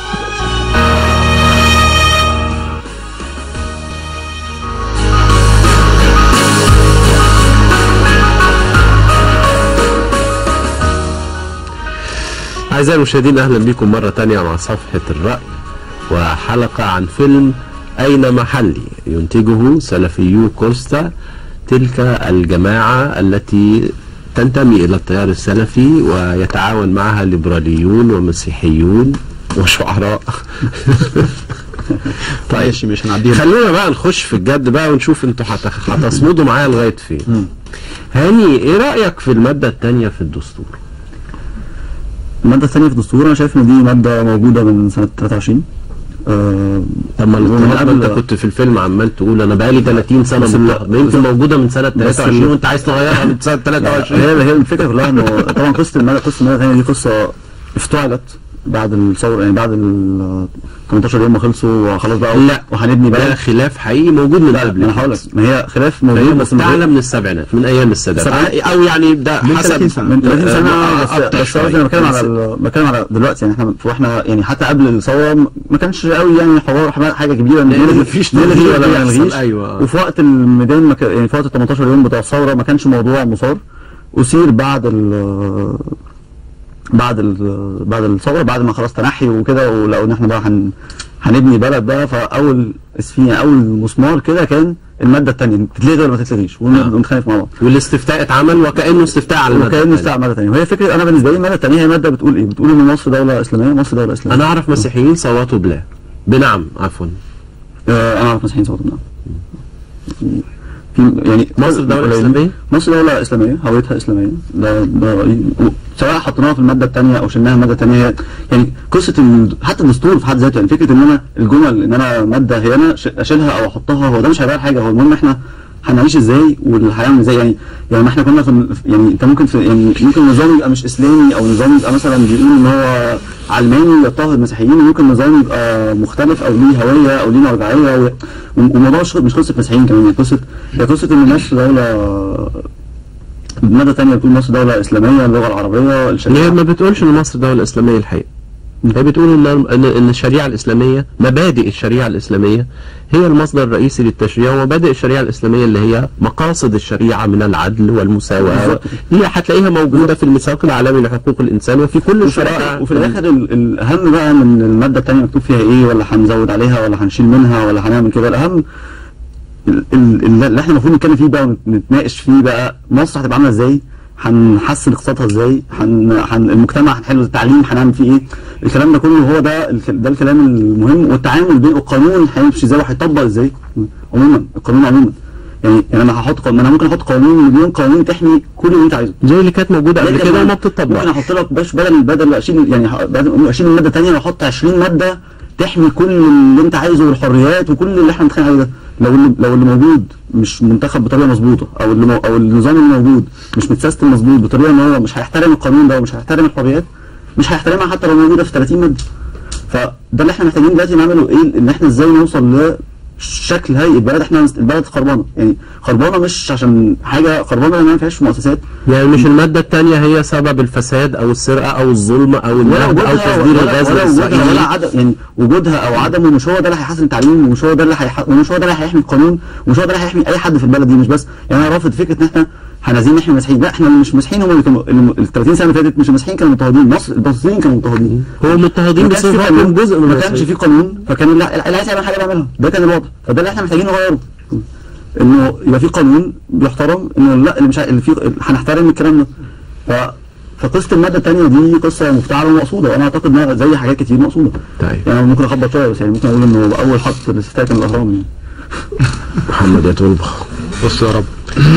أعزائي المشاهدين أهلا بكم مرة تانية مع صفحة الرأي وحلقة عن فيلم أين محلي ينتجه سلفيو كوستا تلك الجماعة التي تنتمي إلى التيار السلفي ويتعاون معها ليبراليون ومسيحيون وشعراء ماشي مش هنعديها خلونا بقى نخش في الجد بقى ونشوف انتوا هت- هتصمدوا معايا لغاية فين هاني ايه رأيك في المادة التانية في الدستور؟ الماده الثانيه في الدستور انا شايف ان دي ماده موجوده من سنه 23 آه، طب ما ومن الطلاق انت قبل- كنت في الفيلم عمال تقول انا بقالي 30 سنه بس ال- مطلق يمكن موجوده من سنه بس 23 ال- وانت عايز تغيرها من سنه 23 هي هي الفكره كلها انه طبعا قصه الماده قصه الماده الثانيه دي قصه افتعلت بعد الثوره يعني بعد ال 18 يوم ما خلصوا وخلاص بقى لا. وهنبني ده بلد خلاف حقيقي موجود من لا قبل انا هقول لك ما هي خلاف هي موجود بس من غير- مفتعله من السبعينات من ايام السادات السبعينات؟ او يعني ده من حسب 30 سنة. من 30 سنه آه، بس أكتر بس شوية. انا بتكلم على ال- بتكلم على دلوقتي يعني احنا واحنا يعني حتى قبل الثوره ما كانش قوي يعني حوار حاجه كبيره لأن نلغي- مفيش نلغي تغيير ولا ما بيحصل، نلغيش أيوة. وفي وقت الميدان ما كان- يعني في وقت ال 18 يوم بتوع الثوره ما كانش موضوع مثار اثير بعد ال بعد ال بعد الثوره بعد ما خلاص تنحي وكده ولقوا ان احنا بقى هن هنبني بلد بقى فاول اسفين اول مسمار كده كان الماده الثانيه تتلغي ولا ما تتلغيش نعم. ونتخانق مع بعض والاستفتاء اتعمل وكانه استفتاء على المادة وكانه التانية. استعمال ماده ثانيه وهي فكره انا بالنسبه لي الماده الثانيه هي ماده بتقول ايه؟ بتقول ان مصر دوله اسلاميه مصر دوله اسلاميه انا اعرف مسيحيين صوتوا بلا بنعم عفوا آه انا اعرف مسيحيين صوتهم نعم في يعني مصر دولة قليلين. إسلامية؟ مصر دولة إسلامية هويتها إسلامية ده ده رأيي و- سواء حطيناها في المادة الثانية أو شلناها المادة الثانية هي يعني قصة ال- حتى الدستور في حد ذاته يعني فكرة إن أنا الجمل إن أنا مادة هي أنا ش- أشيلها أو أحطها هو ده مش هيغير حاجة هو المهم إحنا هنعيش ازاي والحياه ازاي يعني يعني ما احنا كنا في ال- يعني انت ممكن في يعني ممكن نظام يبقى مش اسلامي او نظام يبقى مثلا بيقول ان هو علماني يضطهد المسيحيين وممكن نظام يبقى مختلف او ليه هويه او ليه مرجعيه و- والموضوع مش مش قصه مسيحيين كمان يعني قصه هي قصه ان مصر دوله بمادة تانية بتقول مصر دولة إسلامية اللغة العربية هي الشريعة ما بتقولش ان مصر دوله اسلاميه الحقيقه هي بتقول ان ان إن الشريعه الاسلاميه مبادئ الشريعه الاسلاميه هي المصدر الرئيسي للتشريع ومبادئ الشريعه الاسلاميه اللي هي مقاصد الشريعه من العدل والمساواه بالظبط. هي هتلاقيها موجوده في الميثاق العالمي لحقوق الانسان وفي كل وفي الشرائع الآخر وفي الآخر ال- الأهم بقى من المادة التانية مكتوب فيها إيه ولا هنزود عليها ولا هنشيل منها ولا هنعمل كده الأهم ال- ال- اللي احنا المفروض نتكلم فيه بقى ونتناقش فيه بقى مصر هتبقى عاملة إزاي هنحسن اقتصادها ازاي هن... هن... المجتمع هنحله التعليم هنعمل فيه ايه الكلام ده كله هو ده الك... ده الكلام المهم والتعامل بين القانون هيمشي ازاي وهيطبق ازاي عموما القانون عموما يعني يعني انا هحط قانون انا ممكن احط قانون مليون قانون تحمي كل اللي انت عايزه زي اللي كانت موجوده قبل لكن كده أنا وما ممكن بتطبقش احط لك باش بدل بدل 20 يعني ح- بدل 20 ماده ثانيه واحط 20 ماده تحمي كل اللي انت عايزه والحريات وكل اللي احنا متخيل عليه ده لو اللي لو اللي موجود مش منتخب بطريقه مظبوطه او اللي مو او النظام اللي موجود مش متسيستم مظبوط بطريقه ان هو مش هيحترم القانون ده ومش هيحترم الحريات مش هيحترمها حتى لو موجوده في 30 ماده فده اللي احنا محتاجين دلوقتي نعمله ايه ان احنا ازاي نوصل لشكل هيئه البلد احنا البلد خربانه يعني خربانه مش عشان حاجه خربانه لان ما فيهاش مؤسسات يعني مش الماده الثانيه هي سبب الفساد او السرقه او الظلم او ولا النهب او وجودها تصدير ولا, الغاز ولا وجودها ولا الاسرائيلي عدم يعني وجودها او عدمه مش هو ده اللي هيحسن التعليم ومش هو ده اللي هيح... ومش هو ده اللي هيحمي القانون ومش هو ده اللي هيحمي اي حد في البلد دي مش بس يعني انا رافض فكره ان احنا هنزين نحمي المسيحيين لا احنا اللي مش مسيحيين هم اللي كانوا اللي ال 30 سنه اللي فاتت مش المسيحيين كانوا مضطهدين مصر المصريين كانوا مضطهدين هو مضطهدين ما كانش بس في هو قانون كان جزء من ما كانش المسيحيين. في قانون فكان اللي اللي عايز يعمل حاجه بيعملها ده كان الوضع فده اللي احنا محتاجين نغيره انه يبقى في قانون بيحترم انه لا اللي مش ع- اللي فيه هنحترم الكلام ده ف فقصه الماده الثانيه دي قصه مفتعله ومقصوده وانا اعتقد انها زي حاجات كتير مقصوده طيب يعني أنا ممكن اخبط شويه بس يعني ممكن اقول انه اول حط الاستفتاء كان الاهرام يعني محمد يا طلبة بص يا رب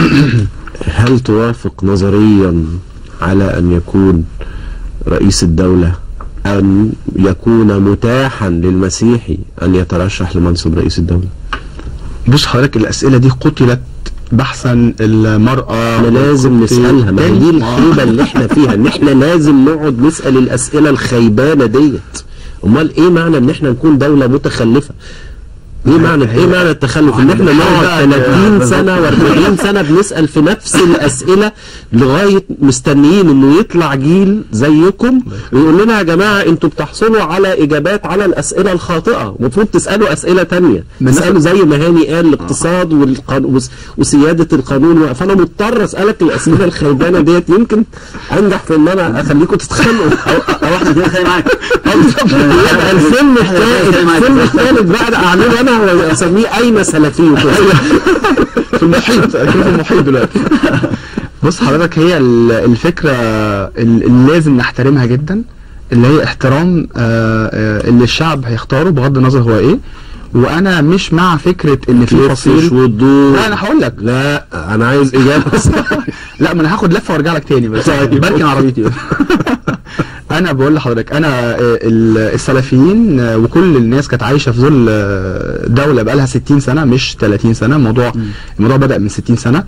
هل توافق نظريا على أن يكون رئيس الدولة أن يكون متاحا للمسيحي أن يترشح لمنصب رئيس الدولة بص حضرتك الاسئله دي قتلت بحثا المراه احنا لازم والقتل. نسألها ما هي دي تاني. الخيبة اللي احنا فيها ان احنا لازم نقعد نسأل الأسئلة الخيبانة ديت امال ايه معنى ان احنا نكون دولة متخلفة ايه معنى ايه معنى التخلف ان احنا نقعد 30 سنه و40 سنه بنسال في نفس الاسئله لغايه مستنيين انه يطلع جيل زيكم ويقول لنا يا جماعه انتوا بتحصلوا على اجابات على الاسئله الخاطئه المفروض تسالوا اسئله تانية من- تسالوا زي ما هاني قال الاقتصاد والقان... وس- وسياده القانون فانا مضطر اسالك الاسئله الخيبانه ديت يمكن انجح في ان انا اخليكم تتخانقوا او احنا كده خايف معاك يبقى الفيلم الثالث الفيلم الثالث بعد اعمله انا واسميه اين سلفيكم في المحيط أكيد في المحيط دلوقتي بص حضرتك هي ال- الفكره ال- اللي لازم نحترمها جدا اللي هي احترام آه، آه، اللي الشعب هيختاره بغض النظر هو ايه وانا مش مع فكره ان في تلفش فصيل وتدور لا انا هقول لك لا انا عايز اجابه لا ما انا هاخد لفه وارجع لك تاني بس بركن عربيتي بس. انا بقول لحضرتك انا آه، ال- السلفيين آه، وكل الناس كانت عايشه في ظل آه، دوله بقى لها 60 سنه مش 30 سنه الموضوع الموضوع بدا من 60 سنه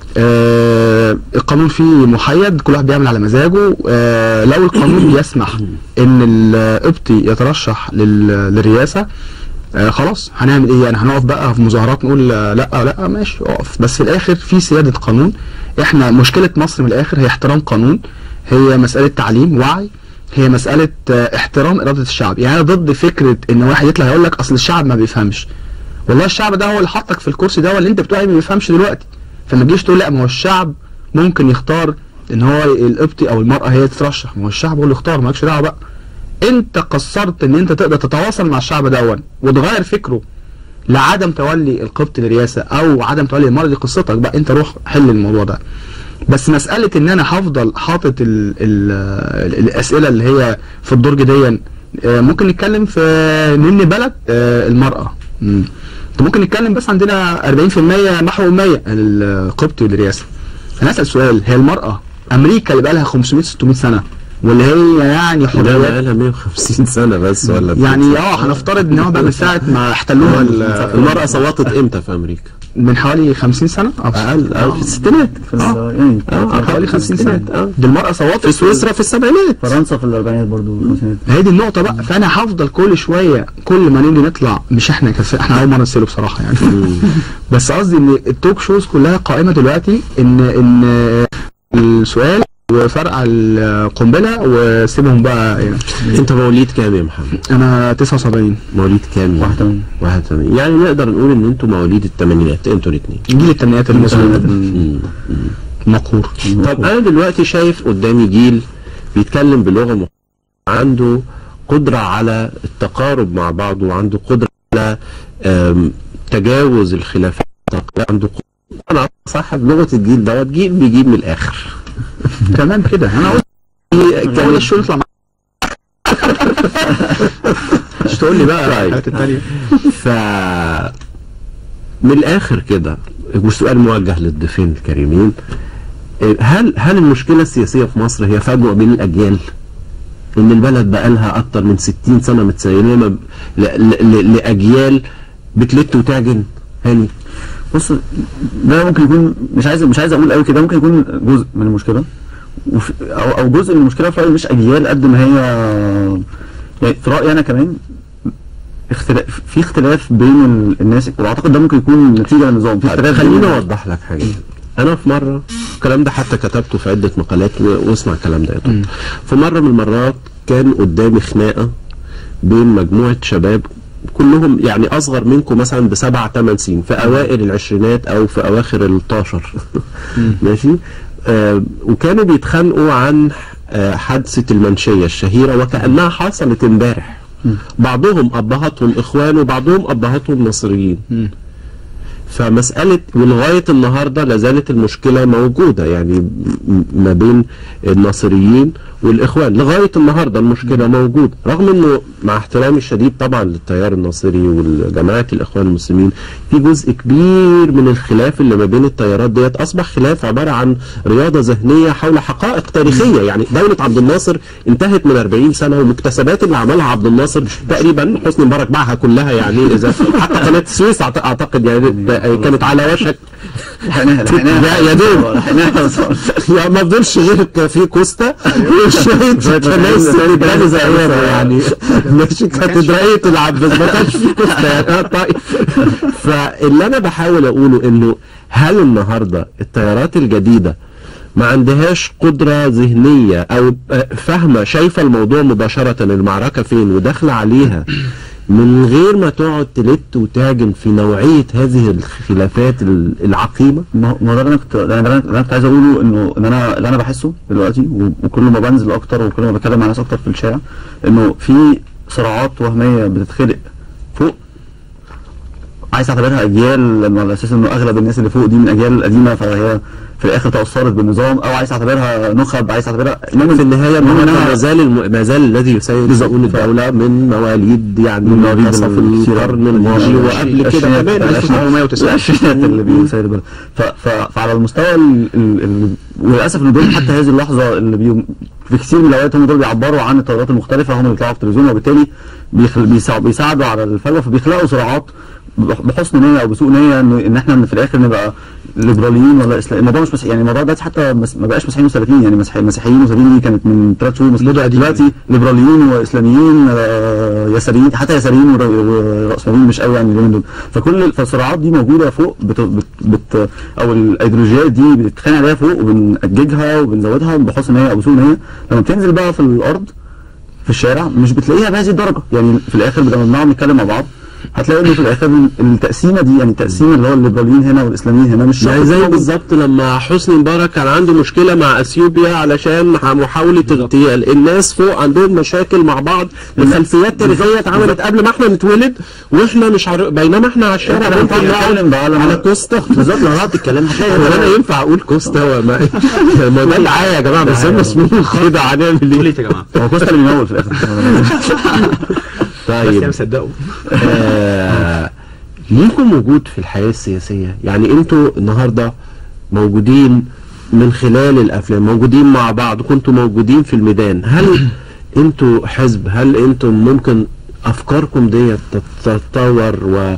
آه، القانون فيه محيد كل واحد بيعمل على مزاجه آه، لو القانون بيسمح ان القبطي يترشح لل- للرئاسه آه خلاص هنعمل ايه يعني هنقف بقى في مظاهرات نقول آه، لا لا ماشي اقف بس في الاخر في سياده قانون احنا مشكله مصر من الاخر هي احترام قانون هي مساله تعليم وعي هي مساله آه، احترام اراده الشعب يعني انا ضد فكره ان واحد يطلع يقول لك اصل الشعب ما بيفهمش والله الشعب ده هو اللي حطك في الكرسي ده واللي انت بتقول عليه ما بيفهمش دلوقتي فما تجيش تقول لا ما هو الشعب ممكن يختار ان هو القبطي او المراه هي تترشح ما هو الشعب هو اللي يختار مالكش دعوه بقى انت قصرت ان انت تقدر تتواصل مع الشعب دون وتغير فكره لعدم تولي القبط للرئاسه او عدم تولي المرأة دي قصتك بقى انت روح حل الموضوع ده بس مسألة ان انا هفضل حاطط ال ال الاسئلة اللي هي في الدرج دي آه، ممكن نتكلم في نن بلد آه، المرأة مم. طب ممكن نتكلم بس عندنا 40% محو أمية القبط والرئاسة انا اسال سؤال هي المرأة امريكا اللي بقى لها 500 600 سنة واللي هي يعني ده حريات بقالها 150 سنه بس ولا يعني اه هنفترض ان هو بقى من ساعه ما احتلوها ال- المرأة صوتت امتى في امريكا؟ من حوالي 50 سنه او اقل أو في الستينات في ال- يعني اه حوالي 50 سنه اه دي المرأة صوتت في سويسرا في السبعينات فرنسا في الاربعينات برضو الخمسينات هي دي النقطة بقى فأنا هفضل كل شوية كل ما نيجي نطلع مش احنا كس... احنا أول مرة نسأله بصراحة يعني بس قصدي إن التوك شوز كلها قائمة دلوقتي إن إن السؤال وفرقع القنبلة وسيبهم بقى يعني. انت مواليد كام يا محمد؟ أنا 79 مواليد كام؟ 81 81 يعني نقدر نقول ان انتوا مواليد الثمانينات انتوا الاثنين جيل الثمانينات المصري مقهور طب انا دلوقتي شايف قدامي جيل بيتكلم بلغه مختلفة عنده قدره على التقارب مع بعض وعنده قدره على آم، تجاوز الخلافات عنده قدرة انا صاحب لغه الجيل دوت جيل بيجيب من الاخر تمام كده أنا قلت كان الشغل يطلع معاك مش تقول لي بقى طيب. الحاجات التانية ف من الاخر كده والسؤال موجه للضيفين الكريمين هل هل المشكله السياسيه في مصر هي فجوه بين الاجيال؟ ان البلد بقى لها اكتر من 60 سنه متسيلمه ب- ل- ل- ل- لاجيال بتلت وتعجن هاني بص ده ممكن يكون مش عايز مش عايز اقول قوي كده ممكن يكون جزء من المشكله وفي او او جزء من المشكله في رايي مش اجيال قد ما هي يعني في رايي انا كمان اختلاف في اختلاف بين ال- الناس واعتقد ده ممكن يكون نتيجه للنظام في اختلاف خليني بين- اوضح لك حاجه انا في مره الكلام ده حتى كتبته في عده مقالات و- واسمع الكلام ده يا طارق. في مره من المرات كان قدامي خناقه بين مجموعه شباب كلهم يعني اصغر منكم مثلا بسبع ثمان سنين في اوائل العشرينات او في اواخر ال 12 ماشي آه وكانوا بيتخانقوا عن آه حادثه المنشيه الشهيره وكانها حصلت امبارح بعضهم ابهاتهم اخوان وبعضهم ابهاتهم مصريين فمسألة ولغاية النهاردة لازالت المشكلة موجودة يعني م- ما بين الناصريين والإخوان لغاية النهاردة المشكلة موجودة رغم أنه مع احترامي الشديد طبعا للتيار الناصري والجماعات الإخوان المسلمين في جزء كبير من الخلاف اللي ما بين التيارات ديت أصبح خلاف عبارة عن رياضة ذهنية حول حقائق تاريخية يعني دولة عبد الناصر انتهت من 40 سنة والمكتسبات اللي عملها عبد الناصر تقريبا حسني مبارك باعها كلها يعني إذا حتى قناة السويس أعت- أعتقد يعني كانت على وشك لحقناها يا- يا دوب. لحقناها يعني ما فضلش غير ك- في كوستا وشوية كنايس سريبراني زهيرة يعني مش كاتدرائية العباس ما كانش في كوستا يعني آه، طيب فاللي أنا بحاول أقوله إنه هل النهاردة التيارات الجديدة ما عندهاش قدرة ذهنية أو آه، فاهمة شايفة الموضوع مباشرة المعركة فين وداخلة عليها من غير ما تقعد تلت وتهاجم في نوعية هذه الخلافات ال- العقيمة ما هو ما هو ده اللي انا كنت ده انا اللي انا كنت عايز اقوله انه ان انا اللي انا بحسه دلوقتي و- وكل ما بنزل اكتر وكل ما بتكلم مع ناس اكتر في الشارع انه في صراعات وهميه بتتخلق فوق عايز اعتبرها اجيال لما على اساس انه اغلب الناس اللي فوق دي من اجيال قديمه فهي في الاخر تاثرت بالنظام او عايز اعتبرها نخب عايز اعتبرها المهم في النهاية المهم النهارده إنها- ما زال الم... ما زال الذي يسير بالظبط. شؤون الدولة من مواليد يعني من مواليد منتصف السيرة. القرن الماضي وقبل كده العشرينات- كمان العشرينات- العشرينات اللي بيسير البلد ف- ف- فعلى المستوى ال- ال- ال- وللاسف ان دول حتى هذه اللحظه اللي بي في كثير من الاوقات هم دول بيعبروا عن التيارات المختلفه هم اللي بيطلعوا في التلفزيون وبالتالي بيخل- بيساع- بيساعدوا على الفجوه فبيخلقوا صراعات بح- بحسن نيه او بسوء نيه ان ان احنا في الاخر نبقى ليبراليين ولا اسلام الموضوع مش مسيحي يعني الموضوع دلوقتي حتى مس- ما بقاش مسيحيين وسلفيين يعني مسيحي- مسيحيين وسلفيين دي كانت من ثلاث شهور بس دلوقتي ليبراليين واسلاميين آه، يساريين حتى يساريين ور- وراسماليين مش قوي يعني اليومين دول فكل فالصراعات دي موجوده فوق بت بت بت او الايديولوجيات دي بنتخانق عليها فوق وبنأججها وبنزودها بحسن نيه او بسوء نيه لما بتنزل بقى في الارض في الشارع مش بتلاقيها بهذه الدرجه يعني في الاخر لما بنقعد نتكلم مع بعض هتلاقي انه في الاخر التقسيمه دي يعني التقسيمه اللي هو الليبراليين هنا والاسلاميين هنا مش يعني شرط زي تكون بالظبط لما حسني مبارك كان عنده مشكلة مع اثيوبيا علشان مع محاولة اغتيال الناس فوق عندهم مشاكل مع بعض بخلفيات تاريخية اتعملت قبل ما احنا نتولد واحنا مش عارف بينما احنا على الشارع انت لما ممكن تيجي نقعد تتكلم بقى لما- على كوستا بالظبط لما تقعد تتكلم هتلاقي هو انا ينفع اقول كوستا وما ما ده دعاية يا جماعة بس هم اسمهم كده هنعمل ايه؟ يا جماعه هو كوستا اللي بيمول في الاخر بس يا طيب مصدقوا آه، ليكم وجود في الحياة السياسية يعني انتوا النهاردة موجودين من خلال الافلام موجودين مع بعض كنتوا موجودين في الميدان هل انتوا حزب هل انتم ممكن افكاركم ديت تتطور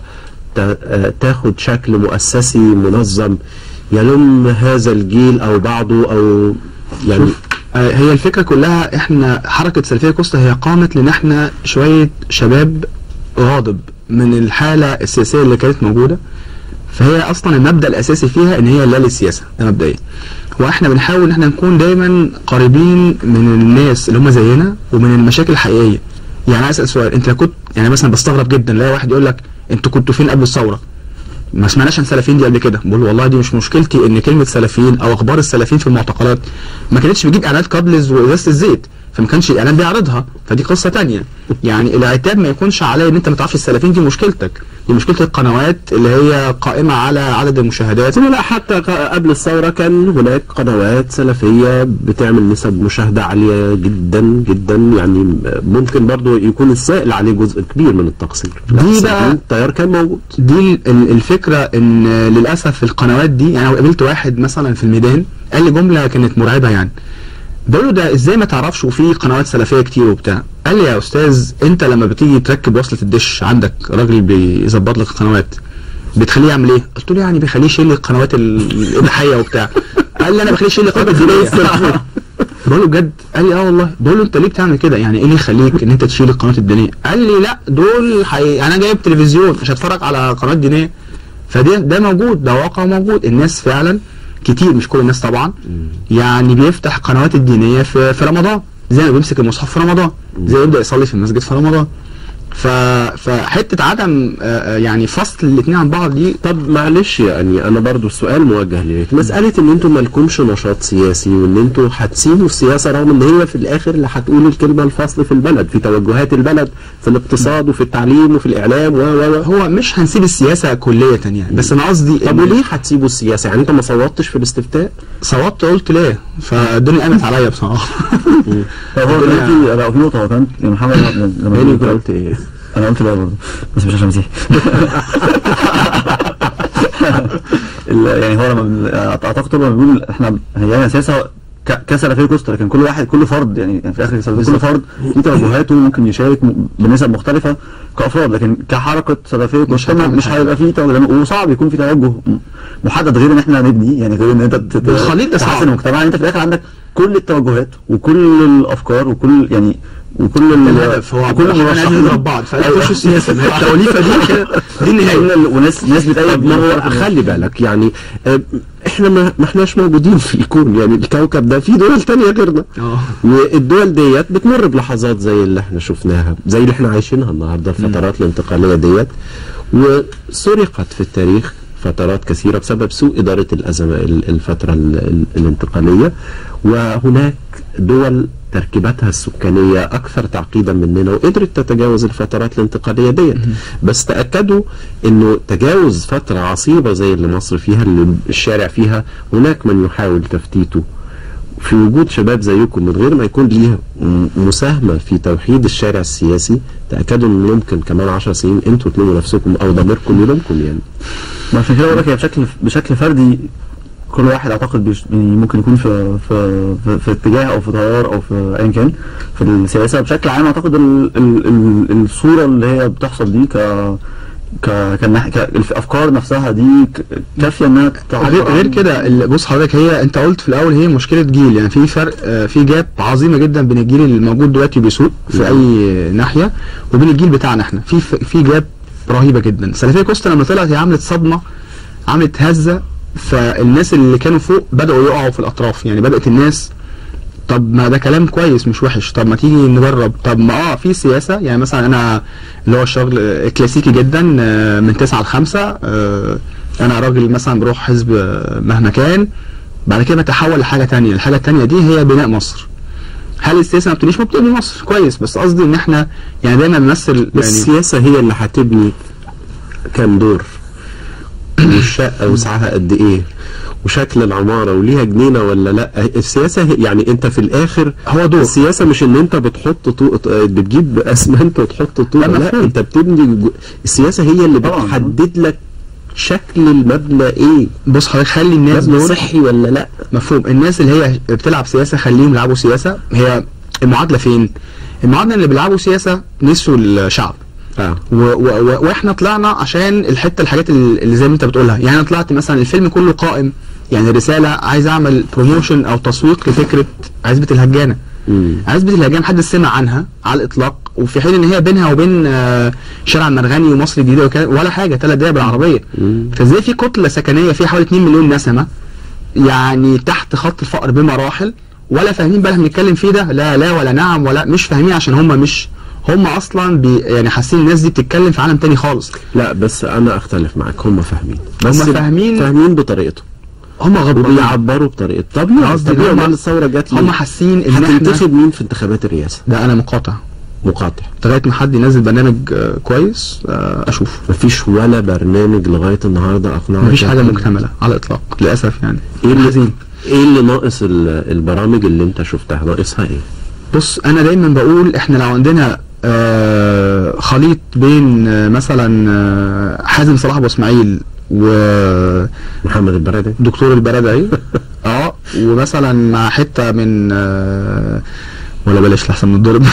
وتاخد شكل مؤسسي منظم يلم هذا الجيل او بعضه او يعني آه، هي الفكره كلها احنا حركه سلفيه كوستا هي قامت لان احنا شويه شباب غاضب من الحاله السياسيه اللي كانت موجوده فهي اصلا المبدا الاساسي فيها ان هي لا للسياسه ده مبدئيا واحنا بنحاول ان احنا نكون دايما قريبين من الناس اللي هم زينا ومن المشاكل الحقيقيه يعني عايز اسال سؤال انت كنت يعني مثلا بستغرب جدا لا واحد يقول لك انتوا كنتوا فين قبل الثوره ما سمعناش عن سلفيين دي قبل كده بقول والله دي مش مشكلتي ان كلمه سلفيين او اخبار السلفيين في المعتقلات ما كانتش بتجيب اعلانات قابلز وازازه الزيت فما كانش الاعلان بيعرضها فدي قصه تانية يعني العتاب ما يكونش عليا ان انت ما تعرفش السلفيين دي مشكلتك دي مشكله القنوات اللي هي قائمه على عدد المشاهدات لا حتى قبل الثورة كان هناك قنوات سلفية بتعمل نسب مشاهدة عالية جدا جدا يعني ممكن برضو يكون السائل عليه جزء كبير من التقصير دي بس بقى- التيار كان موجود دي ال- ال- الفكره ان للاسف القنوات دي يعني أنا قابلت واحد مثلا في الميدان قال لي جمله كانت مرعبه يعني بقول له ده ازاي ما تعرفش وفي قنوات سلفيه كتير وبتاع قال لي يا استاذ انت لما بتيجي تركب وصله الدش عندك راجل بيظبط لك القنوات بتخليه يعمل ايه؟ قلت له يعني بيخليه يشيل لي القنوات ال- الاباحيه وبتاع قال لي انا بخليه يشيل لي القنوات الدينيه بقول له بجد قال لي اه والله بقول له انت ليه بتعمل كده يعني ايه اللي يخليك ان انت تشيل القنوات الدينيه قال لي لا دول حي... يعني انا جايب تلفزيون مش هتفرج على قنوات دينيه فده ده موجود ده واقع موجود الناس فعلا كتير مش كل الناس طبعا يعني بيفتح قنوات الدينيه في في رمضان زي ما بيمسك المصحف في رمضان زي يبدا يصلي في المسجد في رمضان ف... فحته عدم آه، آه، يعني فصل الاثنين عن بعض دي طب معلش يعني انا برضو السؤال موجه ليك مساله ان انتم مالكمش نشاط سياسي وان انتم هتسيبوا السياسه رغم ان هي في الاخر اللي هتقول الكلمه الفصل في البلد في توجهات البلد في الاقتصاد وفي التعليم وفي الاعلام و و و هو مش هنسيب السياسه كليه يعني بس انا قصدي طب إن- وليه هتسيبوا السياسه يعني انت ما صوتش في الاستفتاء صوتت قلت ليه فالدنيا قامت عليا بصراحه طب هو دلوقتي لا في نقطه هو كان يعني محمد لما يعني يقول انت كده- قلت ايه انا قلت لا برضه بس مش عشان مسيحي ال- يعني هو لما بن- اعتقد طبعا بيقول احنا هي سياسه ك- كسلفيه كوستا لكن كل واحد كل فرد يعني, يعني في الاخر سلفية كل فرد ليه توجهاته ممكن يشارك م- بنسب مختلفه كافراد لكن كحركه سلفيه كوستا ما- هتعمل مش حاجة. هيبقى فيه توجه وصعب يكون في توجه م- محدد غير ان احنا نبني يعني غير ان انت ت- ت- الخليط ده صعب. تحسن المجتمع انت في الاخر عندك كل التوجهات وكل الافكار وكل يعني وكل ال- الهدف هو وكل كل احنا عايزين المرشحين. نضرب بعض فيخشوا السياسه ما هي التوليفه دي كده دي النهايه ال- وناس ناس بتأيد طب ما هو خلي بالك يعني آه، احنا ما ما احناش موجودين في الكون يعني الكوكب ده في دول تانية غيرنا اه والدول ديت بتمر بلحظات زي اللي احنا شفناها زي اللي احنا عايشينها النهارده الفترات الانتقاليه ديت وسرقت في التاريخ فترات كثيره بسبب سوء اداره الازمه ال- الفتره ال- ال- الانتقاليه وهناك دول تركيبتها السكانيه اكثر تعقيدا مننا وقدرت تتجاوز الفترات الانتقاليه ديت بس تاكدوا انه تجاوز فتره عصيبه زي اللي مصر فيها اللي الشارع فيها هناك من يحاول تفتيته في وجود شباب زيكم من غير ما يكون ليه م- مساهمة في توحيد الشارع السياسي تأكدوا ان ممكن كمان عشر سنين انتوا تلوموا نفسكم او ضميركم يلومكم يعني ما عشان كده بقول لك هي بشكل بشكل فردي كل واحد اعتقد بيش يعني ممكن يكون في في في, في اتجاه او في تيار او في ايا كان في السياسه بشكل عام اعتقد ال ال ال الصوره اللي هي بتحصل دي ك ك كالنح- ك الافكار نفسها دي ك- كافيه انها تعبر غير غير عن- كده ال- بص حضرتك هي انت قلت في الاول هي مشكله جيل يعني في فرق آه، في جاب عظيمه جدا بين الجيل اللي موجود دلوقتي بيسوق في اي ناحيه وبين الجيل بتاعنا احنا في ف- في جاب رهيبه جدا سلفيه كوستا لما طلعت هي عملت صدمه عملت هزه فالناس اللي كانوا فوق بداوا يقعوا في الاطراف يعني بدات الناس طب ما ده كلام كويس مش وحش طب ما تيجي نجرب طب ما اه في سياسه يعني مثلا انا اللي هو الشغل آه، كلاسيكي جدا آه، من 9 ل 5 انا راجل مثلا بروح حزب آه، مهما كان بعد كده بتحول لحاجه تانية الحاجه التانية دي هي بناء مصر هل السياسه ما بتبنيش ما بتبني مصر كويس بس قصدي ان احنا يعني دايما نمثل بس يعني السياسة هي اللي هتبني كام دور والشقة وسعها قد ايه وشكل العمارة وليها جنينة ولا لا السياسة هي يعني انت في الاخر هو دور السياسة مش ان انت بتحط طو... بتجيب اسمنت وتحط طوب لا، لا مفهوم. انت بتبني جو... السياسة هي اللي طبعاً. بتحدد لك شكل المبنى ايه بص حضرتك خلي الناس مبنى دول صحي ولا لا مفهوم الناس اللي هي بتلعب سياسه خليهم يلعبوا سياسه هي المعادله فين؟ المعادله اللي بيلعبوا سياسه نسوا الشعب اه و و و واحنا طلعنا عشان الحته الحاجات اللي اللي زي ما انت بتقولها يعني انا طلعت مثلا الفيلم كله قائم يعني رساله عايز اعمل بروموشن او تسويق لفكره عزبه الهجانه مم. عزبة الهجان محدش سمع عنها على الاطلاق وفي حين ان هي بينها وبين آه، شارع المرغني ومصر الجديده وكده ولا حاجه ثلاث دقايق بالعربيه مم. فازاي في كتله سكنيه فيها حوالي 2 مليون نسمه يعني تحت خط الفقر بمراحل ولا فاهمين بقى اللي بنتكلم فيه ده لا لا ولا نعم ولا مش فاهمين عشان هم مش هم اصلا بي يعني حاسين الناس دي بتتكلم في عالم تاني خالص لا بس انا اختلف معاك هم فاهمين بس هم فاهمين- فاهمين بطريقتهم هم غضبانين وبيعبروا بطريقتهم طبيعي قصدي طبيعي إن هم- بعد الثوره جت هم ليه؟ حاسين ان احنا هتنتخب مين في انتخابات الرئاسه ده انا مقاطع مقاطع لغايه ما حد ينزل برنامج آه، كويس آه، اشوف مفيش ولا برنامج لغايه النهارده اقنعك مفيش حاجه يا مكتمله على الاطلاق للاسف يعني ايه اللي حزين. ايه اللي ناقص ال- البرامج اللي انت شفتها ناقصها ايه؟ بص انا دايما بقول احنا لو عندنا آه خليط بين آه مثلا آه حازم صلاح ابو اسماعيل ودكتور محمد البرادعي البرادعي اه ومثلا مع حته من آه ولا بلاش لحسن من الضرب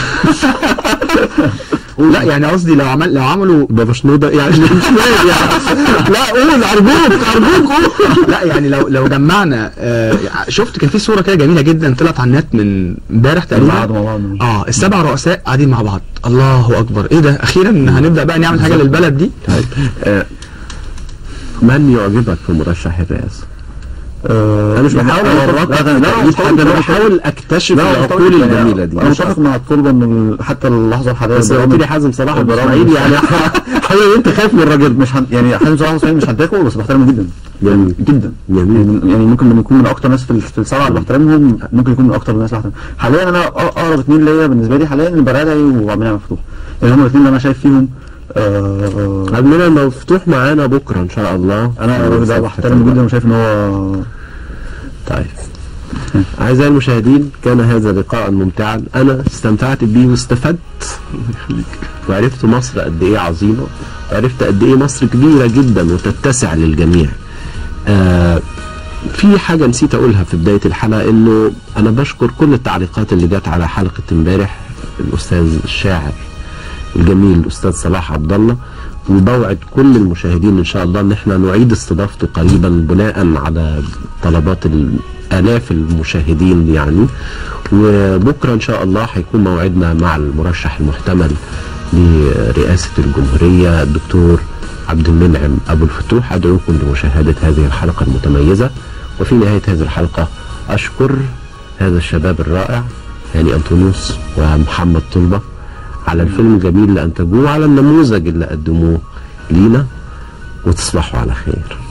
لا يعني قصدي لو عمل لو عملوا بابا شنودة يعني مش فاهم يعني لا قول ارجوك ارجوك قول لا يعني لو لو جمعنا آه شفت كان في صوره كده جميله جدا طلعت على النت من امبارح تقريبا قعدوا مع بعض اه السبع رؤساء قاعدين مع بعض الله اكبر ايه ده اخيرا هنبدا بقى نعمل حاجه للبلد دي طيب آه، من يعجبك في مرشح الرئاسه؟ آه، انا مش يعني بحاول أنا اورطك لا، في لا، لا، تأييد متفق- حد انا متفق- بحاول اكتشف لا، العقول متفق- يعني الجميله دي انا متفق مع الطلبه ان ال- حتى اللحظه الحاليه بس لو قلت لي حازم صلاح ابو اسماعيل يعني حبيبي انت خايف من الراجل مش هن... يعني حازم صلاح اسماعيل مش هنتاكل بس بحترمه جدا جميل جدا جميل يعني يعني ممكن من يكون من اكتر ناس في ال- في السبعه اللي بحترمهم ممكن يكون من اكتر الناس اللي بحترمهم حاليا انا أ- اقرب اثنين ليا بالنسبه لي حاليا البرادعي وعبد المنعم مفتوح يعني هم الاثنين اللي انا شايف فيهم آه، عبد المنعم مفتوح معانا بكره ان شاء الله انا الراجل ده بحترمه جدا وشايف ان هو طيب أعزائي المشاهدين كان هذا لقاء ممتعا أنا استمتعت بيه واستفدت وعرفت مصر قد إيه عظيمة وعرفت قد إيه مصر كبيرة جدا وتتسع للجميع آه في حاجة نسيت أقولها في بداية الحلقة إنه أنا بشكر كل التعليقات اللي جت على حلقة امبارح الأستاذ الشاعر الجميل الأستاذ صلاح عبد الله وبوعد كل المشاهدين إن شاء الله إن احنا نعيد استضافته قريبا بناء على طلبات آلاف المشاهدين يعني وبكرة إن شاء الله هيكون موعدنا مع المرشح المحتمل لرئاسة الجمهورية الدكتور عبد المنعم أبو الفتوح أدعوكم لمشاهدة هذه الحلقة المتميزة وفي نهاية هذه الحلقة أشكر هذا الشباب الرائع هاني أنطونيوس ومحمد طلبة على الفيلم الجميل اللي أنتجوه وعلى النموذج اللي قدموه لينا وتصبحوا على خير